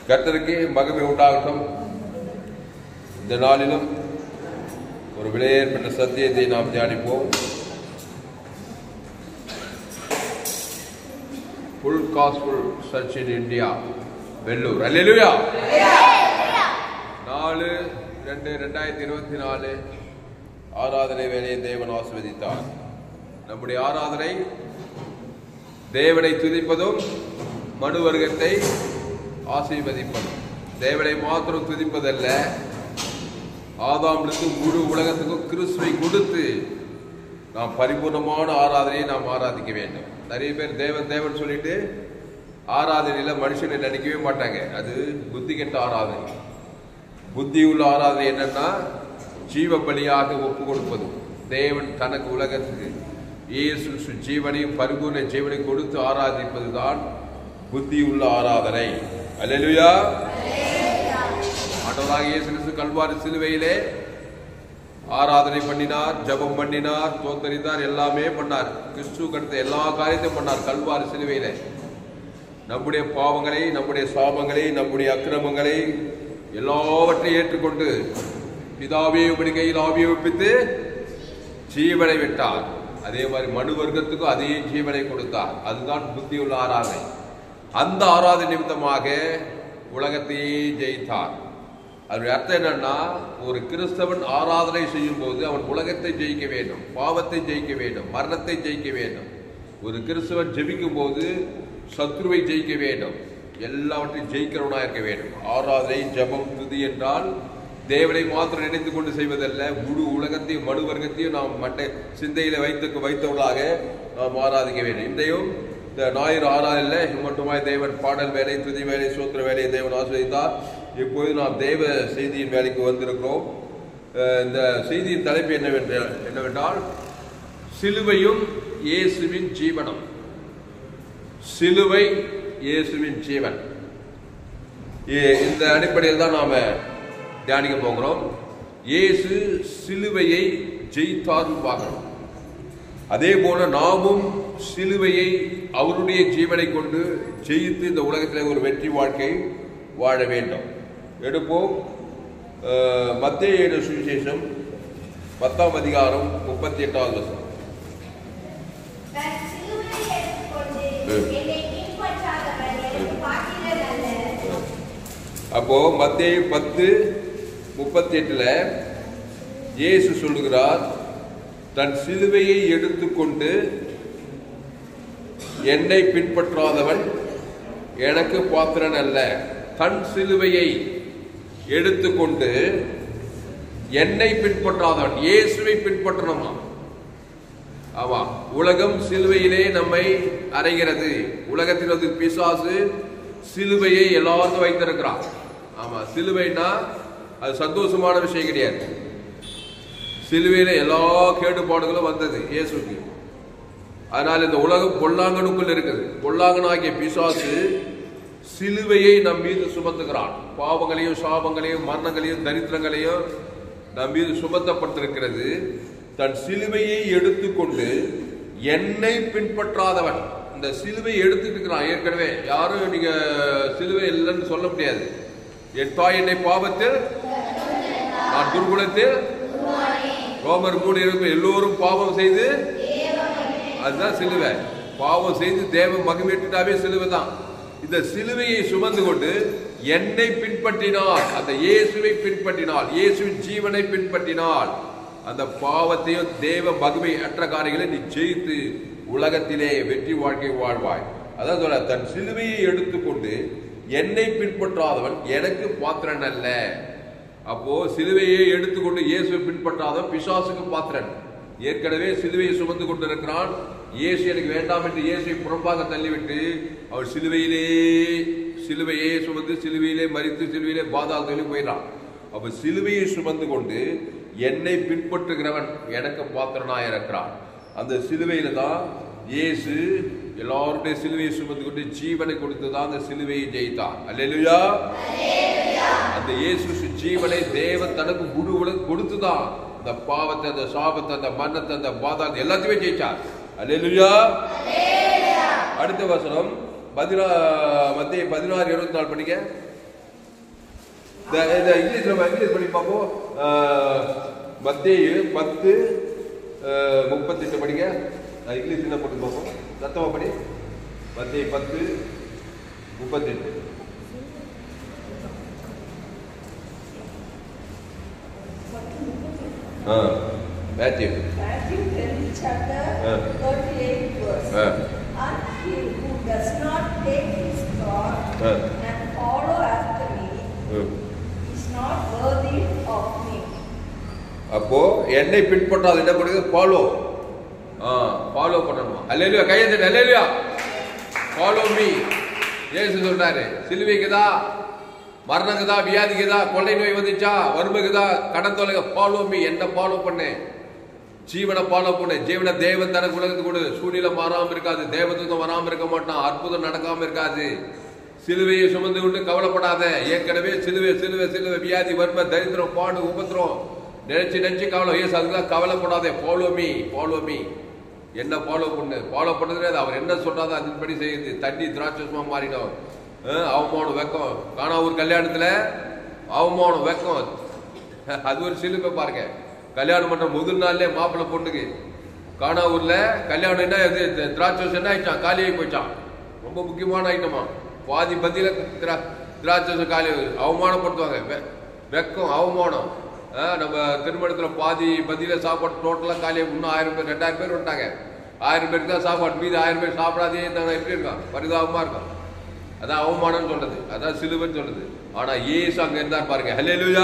கர்த்தருக்கு மகிமை உண்டாகட்டும் இந்த நாளிலும் ஒரு விலையேற்பட்ட சத்தியத்தை நாம் தியானிப்போம் full gospel church in India Vellore அல்லேலூயா நாலு ரெண்டு ரெண்டாயிரத்தி இருபத்தி நாலு ஆராதனை வேலையை தேவன் ஆசிர்வதித்தார் நம்முடைய ஆராதனை தேவனை துதிப்பதும் மனு வர்க்கத்தை ஆசீர்வதிப்பதும் தேவனை மாத்திரம் துதிப்பதல்ல ஆதாமிலிருந்து முழு உலகத்துக்கும் கிறிஸ்துவை கொடுத்து நாம் பரிபூர்ணமான ஆராதனையை நாம் ஆராதிக்க வேண்டும் நிறைய பேர் தேவன் தேவன் சொல்லிட்டு ஆராதனையில மனுஷனை நினைக்கவே மாட்டாங்க அது புத்தி கெட்ட ஆராதனை புத்தி உள்ள ஆராதனை என்னன்னா ஜீவ பலியாக ஒப்பு கொடுப்பது தேவன் தனக்கு உலகத்துக்கு இயேசு சு- ஜீவனையும் பரிபூர்ண ஜீவனை கொடுத்து ஆராதிப்பதுதான் புத்தி உள்ள ஆராதனை அல்லேலூயா ஆண்டவராக இயேசு கிறிஸ்து கல்வாரி சிலுவையிலே ஆராதனை பண்ணினார் ஜெபம் பண்ணினார் தோத்தரித்தார் எல்லாமே பண்ணார் கிறிஸ்து கடத்த எல்லா காரியத்தையும் பண்ணார் கல்வாரி சிலுவையிலே நம்முடைய பாவங்களை நம்முடைய சாபங்களை நம்முடைய அக்கிரமங்களை எல்லாவற்றையும் ஏற்றுக்கொண்டு பிதாவே உபடி கையில் ஆவியை ஒப்பித்து ஜீவனை விட்டார் அதே மாதிரி மனு வர்க்கத்துக்கும் அதே ஜீவனை கொடுத்தார் அதுதான் புத்தியுள்ள ஆராதனை அந்த ஆராதனை நிமித்தமாக உலகத்தையே ஜெயித்தார் அதனுடைய அர்த்தம் என்னன்னா ஒரு கிறிஸ்தவன் ஆராதனை செய்யும் போது அவன் உலகத்தை ஜெயிக்க வேண்டும் பாவத்தை ஜெயிக்க வேண்டும் மரணத்தை ஜெயிக்க வேண்டும் ஒரு கிறிஸ்தவன் ஜெபிக்கும் போது சத்ருவை ஜெயிக்க வேண்டும் எல்லாவற்றையும் ஜெயிக்கிறவனா இருக்க வேண்டும் ஆராதனை ஜெபம் துதி என்றால் தேவனை மாத்திரம் நினைத்து கொண்டு செய்வதல்ல முழு உலகத்தையும் மனு வர்க்கத்தையும் நாம் மட்டை சிந்தையில வைத்து வைத்தவர்களாக நாம் ஆராதிக்க வேண்டும் இன்றையும் இந்த ஞாயிறு ஆறாறில் மட்டுமாய் தேவன் பாடல் வேலை துதி வேலை சூத்திர வேலையை தேவன் ஆசிரியத்தார் இப்போது நாம் தேவ செய்தியின் வேலைக்கு வந்திருக்கிறோம் அஹ் இந்த செய்தியின் தலைப்பு என்னவென்றால் என்னவென்றால் சிலுவையும் இயேசுவின் ஜீவனம் சிலுவை இயேசுவின் ஜீவன் இ- இந்த அடிப்படையில் தான் நாம தியானிக்க போகிறோம் இயேசு சிலுவையை ஜெயித்தார்னு பார்க்கிறோம் அதே போல நாமும் சிலுவையை அவருடைய ஜீவனை கொண்டு ஜெயித்து இந்த உலகத்தில் ஒரு வெற்றி வாழ்க்கை வாழ வேண்டும் எடுப்போம் அஹ், மத்தேயு எழுதின சுவிசேஷம் பத்தாம் அதிகாரம் முப்பத்தி எட்டாவது வசனம் தன் சிலுவையை எடுத்துக்கொண்டு ம். என்னை பின்பற்றாதவன் எனக்கு பாத்திரன் அல்ல. அப்போ மத்தேயு பத்து முப்பத்தி எட்டுல இயேசு சொல்லுகிறார் தன் சிலுவையை எடுத்துக்கொண்டு என்னை பின்பற்றாதவன் எனக்கு பாத்திரன் அல்ல தன் சிலுவையை எடுத்துக்கொண்டு என்னை பின்பற்றாதவன் இயேசுவை பின்பற்றணுமா ஆமா உலகம் சிலுவையிலே நம்மை அறைகிறது உலகத்தில் வந்து பிசாசு சிலுவையை எல்லாருக்கும் வைத்திருக்கிறான் ஆமா சிலுவைனா அது சந்தோஷமான விஷயம் கிடையாது சிலுவையில எல்லா கேடுபாடுகளும் வந்தது இயேசுக்கு அதனால இந்த உலகம் பொல்லாங்கனுக்குள் இருக்குது பொல்லாங்கனாகிய பிசாசு சிலுவையை நம் மீது சுமத்துகிறான் பாவங்களையும் சாபங்களையும் மரணங்களையும் தரித்திரங்களையும் நம் மீது சுமத்தப்பட்டிருக்கிறது தன் சிலுவையை எடுத்துக்கொண்டு என்னை பின்பற்றாதவன் இந்த சிலுவையை எடுத்துட்டு இருக்கிறான் ஏற்கனவே யாரும் நீங்க சிலுவை இல்லைன்னு சொல்ல முடியாது என் தாய் என்னை பாவத்தில் நான் துர்குணத்தில் ரோமர் மூணு இருக்கும் எல்லோரும் பாவம் செய்து அதுதான் சிலுவை பாவம் செய்து தேவ மகிமையிட்டாவே சிலுவை தான் இந்த சிலுவையை சுமந்து கொண்டு என்னை பின்பற்றினால் அந்த இயேசுவை பின்பற்றினால் இயேசுவின் ஜீவனை பின்பற்றினால் அந்த பாவத்தையும் தேவ மகிமை அற்ற காரியங்களை நீ ஜெயித்து உலகத்திலே வெற்றி வாழ்க்கை வாழ்வாய் அதான் சொல்ல தன் சிலுவையை எடுத்துக்கொண்டு என்னை பின்பற்றாதவன் எனக்கு பாத்திரன் அல்ல அப்போ சிலுவையை எடுத்துக்கொண்டு இயேசுவை பின்பற்றாதவன் பிசாசுக்கு பாத்திரன் ஏற்கனவே சிலுவையை சுமந்து கொண்டிருக்கிறான் இயேசு எனக்கு வேண்டாம் என்று இயேசுவை புறம்பாக தள்ளிவிட்டு அவர் சிலுவையிலே சிலுவையே சுமந்து சிலுவையிலே மறித்து சிலுவையிலே பாதாளத்திலே போயிடறான் அப்ப சிலுவையை சுமந்து கொண்டு என்னை பின்பற்றுகிறவன் எனக்கு பாத்திரனாய் இருக்கிறான் அந்த சிலுவையில தான் இயேசு எல்லாருடைய சிலுவையை சுமந்து கொண்டு ஜீவனை கொடுத்து தான் அந்த சிலுவையை ஜெயித்தான் அல்லேலூயா அந்த இயேசு ஜீவனை தேவன் தனக்கு முழு உலகம் கொடுத்துதான் அந்த பாவத்தை அந்த சாபத்தை அந்த மரணத்தை அந்த பாதாளத்தை எல்லாத்தையுமே ஜெயிச்சார் அல்லேலூயா அடுத்த வசனம் பதினா மத்திய பதினாறு இருபத்தி நாலு படிக்க இந்த இந்த இங்கிலீஷ் நம்ம இங்கிலீஷ் பண்ணி பார்ப்போம் அஹ், மத்தேயு பத்து அஹ், முப்பத்தெட்டு படிங்க அஹ், இங்கிலீஷ் என்ன போட்டு பார்ப்போம் சத்தமா படி மத்தேயு பத்து முப்பத்தெட்டு ஆ Matthew Matthew 10 chapter Ah. 38 verse. Ah. And he who does not take his cross Ah. and follow after me ம். is not worthy of me. அப்போ என்னை பின்பற்றாது என்ன பண்ணுது ஃபாலோ ஆ ஃபாலோ பண்ணணும் அல்லேலுயா கையை தட்டு அல்லேலுயா ஃபாலோ மீ ஏசு சொல்றாரு சிலுவைக்குதா மரணக்குதா வியாதிக்குதா கொள்ளை நோய் வந்துச்சா வறுமைக்குதா கடன் தொலைக ஃபாலோ மீ என்ன ஃபாலோ பண்ணு ஜீவனை ஃபாலோ பண்ணு ஜீவன தேவன் தனக்கு உலகத்துக்கு கொடு சூழ்நிலை மாறாம இருக்காது தேவதூதம் வராம இருக்க மாட்டான் அற்புதம் நடக்காம இருக்காது சிலுவையை சுமந்து கொண்டு கவலைப்படாத ஏற்கனவே சிலுவை சிலுவை சிலுவை வியாதி வறுமை தரித்திரம் பாடு உபத்திரம் நினைச்சு நினைச்சு கவலை ஏசு அதுதான் கவலைப்படாதே ஃபாலோ மீ ஃபாலோ மீ என்ன ஃபாலோ பண்ணு ஃபாலோ பண்ணதுலே அவர் என்ன சொல்றாதோ அதன்படி செய்யுது தண்ணி திராட்சசமா மாறிடும் அஹ், அவமானம் வெக்கம் காணா ஒரு கல்யாணத்துல அவமானம் வெக்கம் அது ஒரு சிலுவை பாருங்க கல்யாணம் பண்ற முதல் நாள்லயே மாப்பிள்ளை பொண்ணுக்கு காணாவூர்ல கல்யாணம் என்ன இது இது திராட்சை என்ன ஆயிடுச்சான் காலியாகி போயிச்சான் ரொம்ப முக்கியமான ஐட்டமா பாதி பந்தியில திரா திராட்சை காலி அவமானப்படுத்துவாங்க வெ- வெக்கம் அவமானம் ஆ, நம்ம திருமணத்துல பாதி பந்தியில சாப்பாடு டோட்டலா காலியாக இன்னும் ஆயிரம் பேர் ரெண்டாயிரம் பேர் வந்துட்டாங்க ஆயிரம் பேருக்கு தான் சாப்பாடு மீதி ஆயிரம் பேர் சாப்பிடாதே இருந்தாங்க எப்படி இருக்கும் பரிதாபமா இருக்கும் அதான் அவமானம் சொல்றது அதான் சிலுவைன்னு சொல்றது ஆனா இயேசு அங்க இருந்தார் பாருங்க ஹல்லேலூயா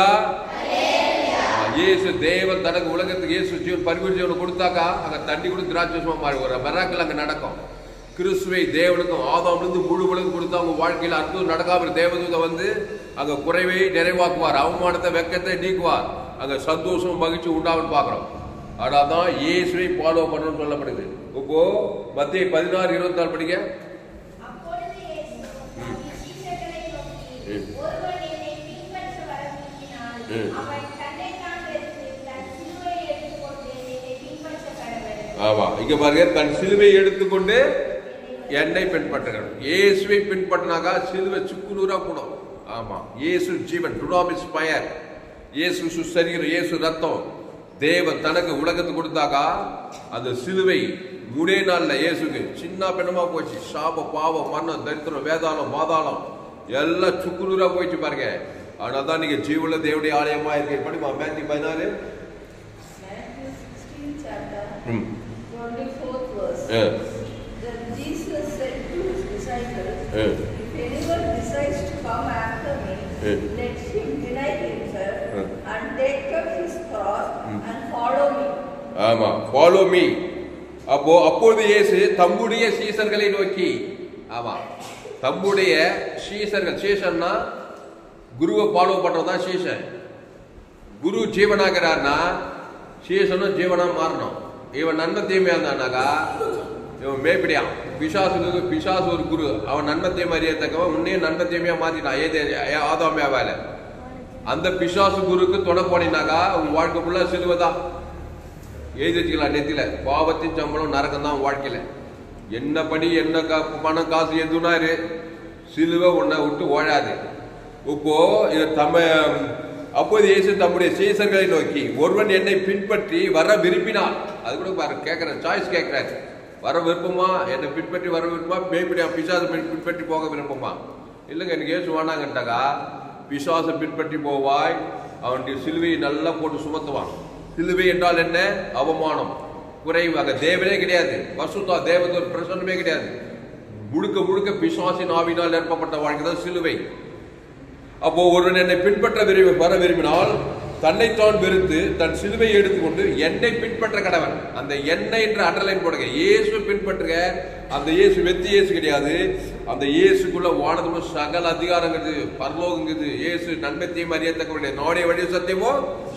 இயேசு தேவன் தனக்கு உலகத்துக்கு இயேசு ஜீவன் பரிபூர்ண ஜீவனை கொடுத்தாக்கா அங்க தண்ணி கூட திராட்சமா மாறி ஒரு மிராக்கள் அங்க நடக்கும் கிறிஸ்துவை தேவனுக்கும் ஆதாமிலிருந்து முழு உலகம் கொடுத்து அவங்க வாழ்க்கையில அற்புதம் நடக்காம தேவதூத வந்து அங்க குறைவை நிறைவாக்குவார் அவமானத்தை வெக்கத்தை நீக்குவார் அங்க சந்தோஷம் மகிழ்ச்சி உண்டாகும் பார்க்கிறோம் ஆனா தான் இயேசுவை ஃபாலோ பண்ணணும்னு சொல்லப்படுது இப்போ மத்திய பதினாறு இருபத்தி நாலு படிக்க அப்பொழுது இயேசு தம் சீஷர்களை நோக்கி, ம். ஒருவன் என்னை பின்பற்ற வரவிரும்பினால், ம். அவன் தன்னைத்தான் வெறுத்து, தன் சிலுவையை எடுத்துக்கொண்டு என்னை பின்பற்ற கடவன். ஆமா இங்க பாருங்க தன் சிலுவை எடுத்துக்கொண்டு என்னை பின்பற்றுகிறார் இயேசுவை பின்பற்றினாக்கா சிலுவை சுக்குநூறா போடும் ஆமா இயேசு ஜீவன் டுனாமிஸ் பயர் இயேசு சுசரீரம் இயேசு ரத்தம் தேவன் தனக்கு உலகத்துக்கு கொடுத்தாக்கா அந்த சிலுவை மூணே நாள்ல இயேசுக்கு சின்ன பெண்ணமா போச்சு சாப பாவம் மரணம் தரித்திரம் வேதாளம் மாதாளம் எல்லாம் சுக்குநூறா போயிடுச்சு பாருங்க ஆனா தான் நீங்க ஜீவுள்ள தேவனுடைய ஆலயமா இருக்கு படிமா மேத்தி பதினாலு Matthew 16 chapter, ம் 24th verse. ஆ. Then Jesus said to his disciples, ஆ. If anyone decides to come after me, Eh. let him deny himself Eh. and take up his cross and follow me. ஆமா follow me அப்போ அப்பொழுது இயேசு தம்முடைய சீசர்களை நோக்கி ஆமா தம்முடைய சீசர்கள் சீசன்னா குருவை ஃபாலோ பண்றதுதான் சீசன் குரு ஜீவனாகிறார்னா சீசனும் ஜீவனா மாறணும் இவன் நன்மை தீமையா இருந்தானாக்கா இவன் மேப்பிடியான் பிசாசுக்கு பிசாசு ஒரு குரு அவன் நன்மை தீமை அறியத்தக்கவன் உன்னையும் நன்மை தீமையா மாத்திட்டான் ஏதே ஆதாமியாவால அந்த பிசாசு குருக்கு துணை போனினாக்கா உன் வாழ்க்கை ஃபுல்லா சிலுவை தான் எழுதி வச்சுக்கலாம் நெத்தியில பாவத்தின் சம்பளம் நரகம் தான் வாழ்க்கையில என்ன படி என்ன கா பணம் காசு எதுனா இரு சிலுவை உன்னை விட்டு ஓழாது இப்போ இது தம்ம அப்போது இயேசு தம்முடைய சீசர்களை நோக்கி ஒருவன் என்னை பின்பற்றி வர விரும்பினான் அது கூட பாரு கேட்கிறேன் சாய்ஸ் கேட்கிறேன் வர விருப்பமா என்னை பின்பற்றி வர விருப்பமா பேய்பிடியா பிசாசு பின்- பின்பற்றி போக விருப்பமா இல்லைங்க எனக்கு ஏசு வேணாங்கட்டாக்கா பிசாசை பின்பற்றி போவாய் அவனுடைய சிலுவையை நல்லா போட்டு சுமத்துவான் சிலுவை என்றால் என்ன அவமானம் குறைவு அங்க தேவனே கிடையாது வசுதா தேவன் ஒரு பிரசன்னமே கிடையாது முழுக்க முழுக்க பிசாசின் ஆவினால் நிரப்பப்பட்ட வாழ்க்கை தான் சிலுவை அப்போ ஒருவன் என்னை பின்பற்ற விரும்பி வர விரும்பினால் தன்னைத்தான் வெறுத்து தன் சிலுவையை எடுத்துக்கொண்டு என்னை பின்பற்ற கடவன் அந்த என்னை என்ற அண்டர்லைன் போடுங்க இயேசு பின்பற்றுக அந்த இயேசு வெத்தி இயேசு கிடையாது அந்த இயேசுக்குள்ள வானதும் சகல அதிகாரங்கிறது பரலோகங்கிறது இயேசு நன்மத்தையும் அறியத்தக்க நாடைய வழி சத்தியமோ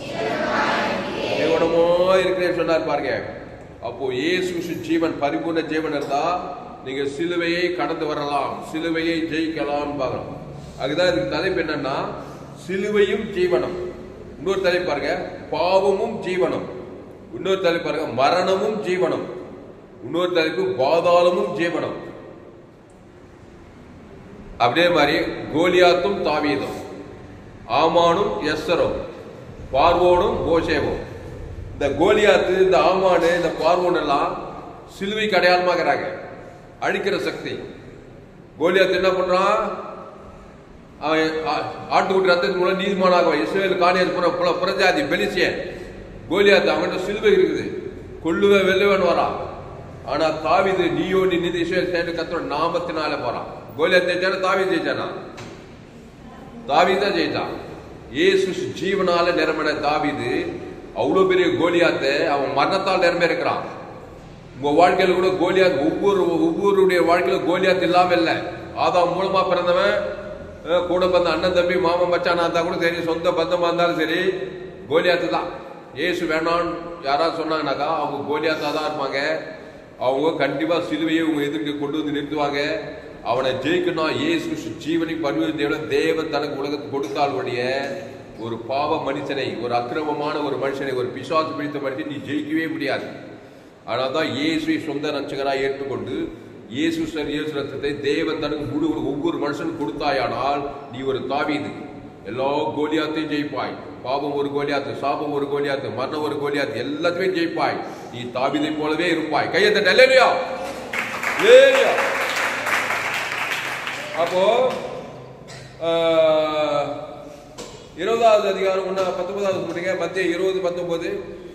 தேவனமோ இருக்கிறேன்னு சொன்னார் பாருங்க அப்போ இயேசு ஜீவன் பரிபூர்ண ஜீவன் இருந்தா நீங்க சிலுவையை கடந்து வரலாம் சிலுவையை ஜெயிக்கலாம் பார்க்கலாம் அதுதான் இதுக்கு தலைப்பு என்னன்னா சிலுவையும் ஜீவனம் இன்னொரு தலைப்பு பாருங்க பாவமும் ஜீவனம் இன்னொரு தலைப்பு பாருங்க மரணமும் ஜீவனம் இன்னொரு தலைப்பு பாதாளமும் ஜீவனம் அப்படியே மாதிரி கோலியாத்தும் தாவீதும் ஆமானும் எஸ்ஸரும் பார்வோனும் போஷேவும் இந்த கோலியாத்து இந்த ஆமானு இந்த பார்வோன் எல்லாம் சிலுவைக்கு அடையாளமாகறாங்க அழிக்கிற சக்தி கோலியாத்து என்ன பண்றான் அவன் ஆ- ஆட்டுக்குட்டி ரத்தத்தின் மூலம் நீதிமானாக இஸ்ரேல் காணியது புற புற புறஜாதி பெலிசியன் கோலியாத்து அவன்கிட்ட சிலுவை இருக்குது கொல்லுவே வெல்லுவன் வரான் ஆனா தாவிது நீயோ நீ நிதி இஸ்ரேல் சேர்ந்து கத்தோட நாமத்தினால போறான் கோலியாத் ஜெயிச்சானா தாவிது ஜெயிச்சானா தாவீது தான் ஜெயிச்சான் இயேசு ஜீவனால நிரம்பின தாவீது அவ்வளவு பெரிய கோலியாத்தை அவன் மரணத்தால் நிரம்பி இருக்கிறான் உங்க வாழ்க்கையில கூட கோலியாத் ஒவ்வொரு ஒவ்வொருடைய வாழ்க்கையில கோலியாத் இல்லாம இல்ல ஆதாம் மூலமா பிறந்தவன் அஹ், கூட பிறந்த அண்ணன் தம்பி மாமன் மச்சானா இருந்தா கூட சரி சொந்த பந்தமா இருந்தாலும் சரி கோலியாத்து தான் இயேசு வேணான்னு யாராவது சொன்னாங்கனாக்கா அவங்க கோலியாத்தா தான் இருப்பாங்க அவங்க கண்டிப்பா சிலுவையை உங்க எதிர்க்கு கொண்டு வந்து நிறுத்துவாங்க அவனை ஜெயிக்கணும் இயேசு கிறிஸ்து ஜீவனை பரிவர்த்தியோட தேவன் தனக்கு உலகத்துக்கு கொடுத்தால் ஒழிய ஒரு பாவ மனுஷனை ஒரு அக்கிரமமான ஒரு மனுஷனை ஒரு பிசாசு பிடித்த மனுஷனை நீ ஜெயிக்கவே முடியாது ஆனால் தான் இயேசுவை சொந்த ரட்சகராய் ஏற்றுக்கொண்டு இயேசு சார் இயேசு ரத்தத்தை தேவன் தனக்கு முழு ஒவ்வொரு மனுஷனும் கொடுத்தாயானால் நீ ஒரு தாவீது எல்லா கோலியாத்தையும் ஜெயிப்பாய் பாவம் ஒரு கோலியாத்து சாபம் ஒரு கோலியாத்து மரணம் ஒரு கோலியாத்து எல்லாத்தையும் ஜெயிப்பாய் நீ தாவீதை போலவே இருப்பாய் கையத்தை நல்லலையா லேலியா அப்போ ஆஹ், இருபதாவது அதிகாரம் ஒண்ணா பத்தொன்பதாவது முடிங்க மத்திய இருபது பத்தொன்பது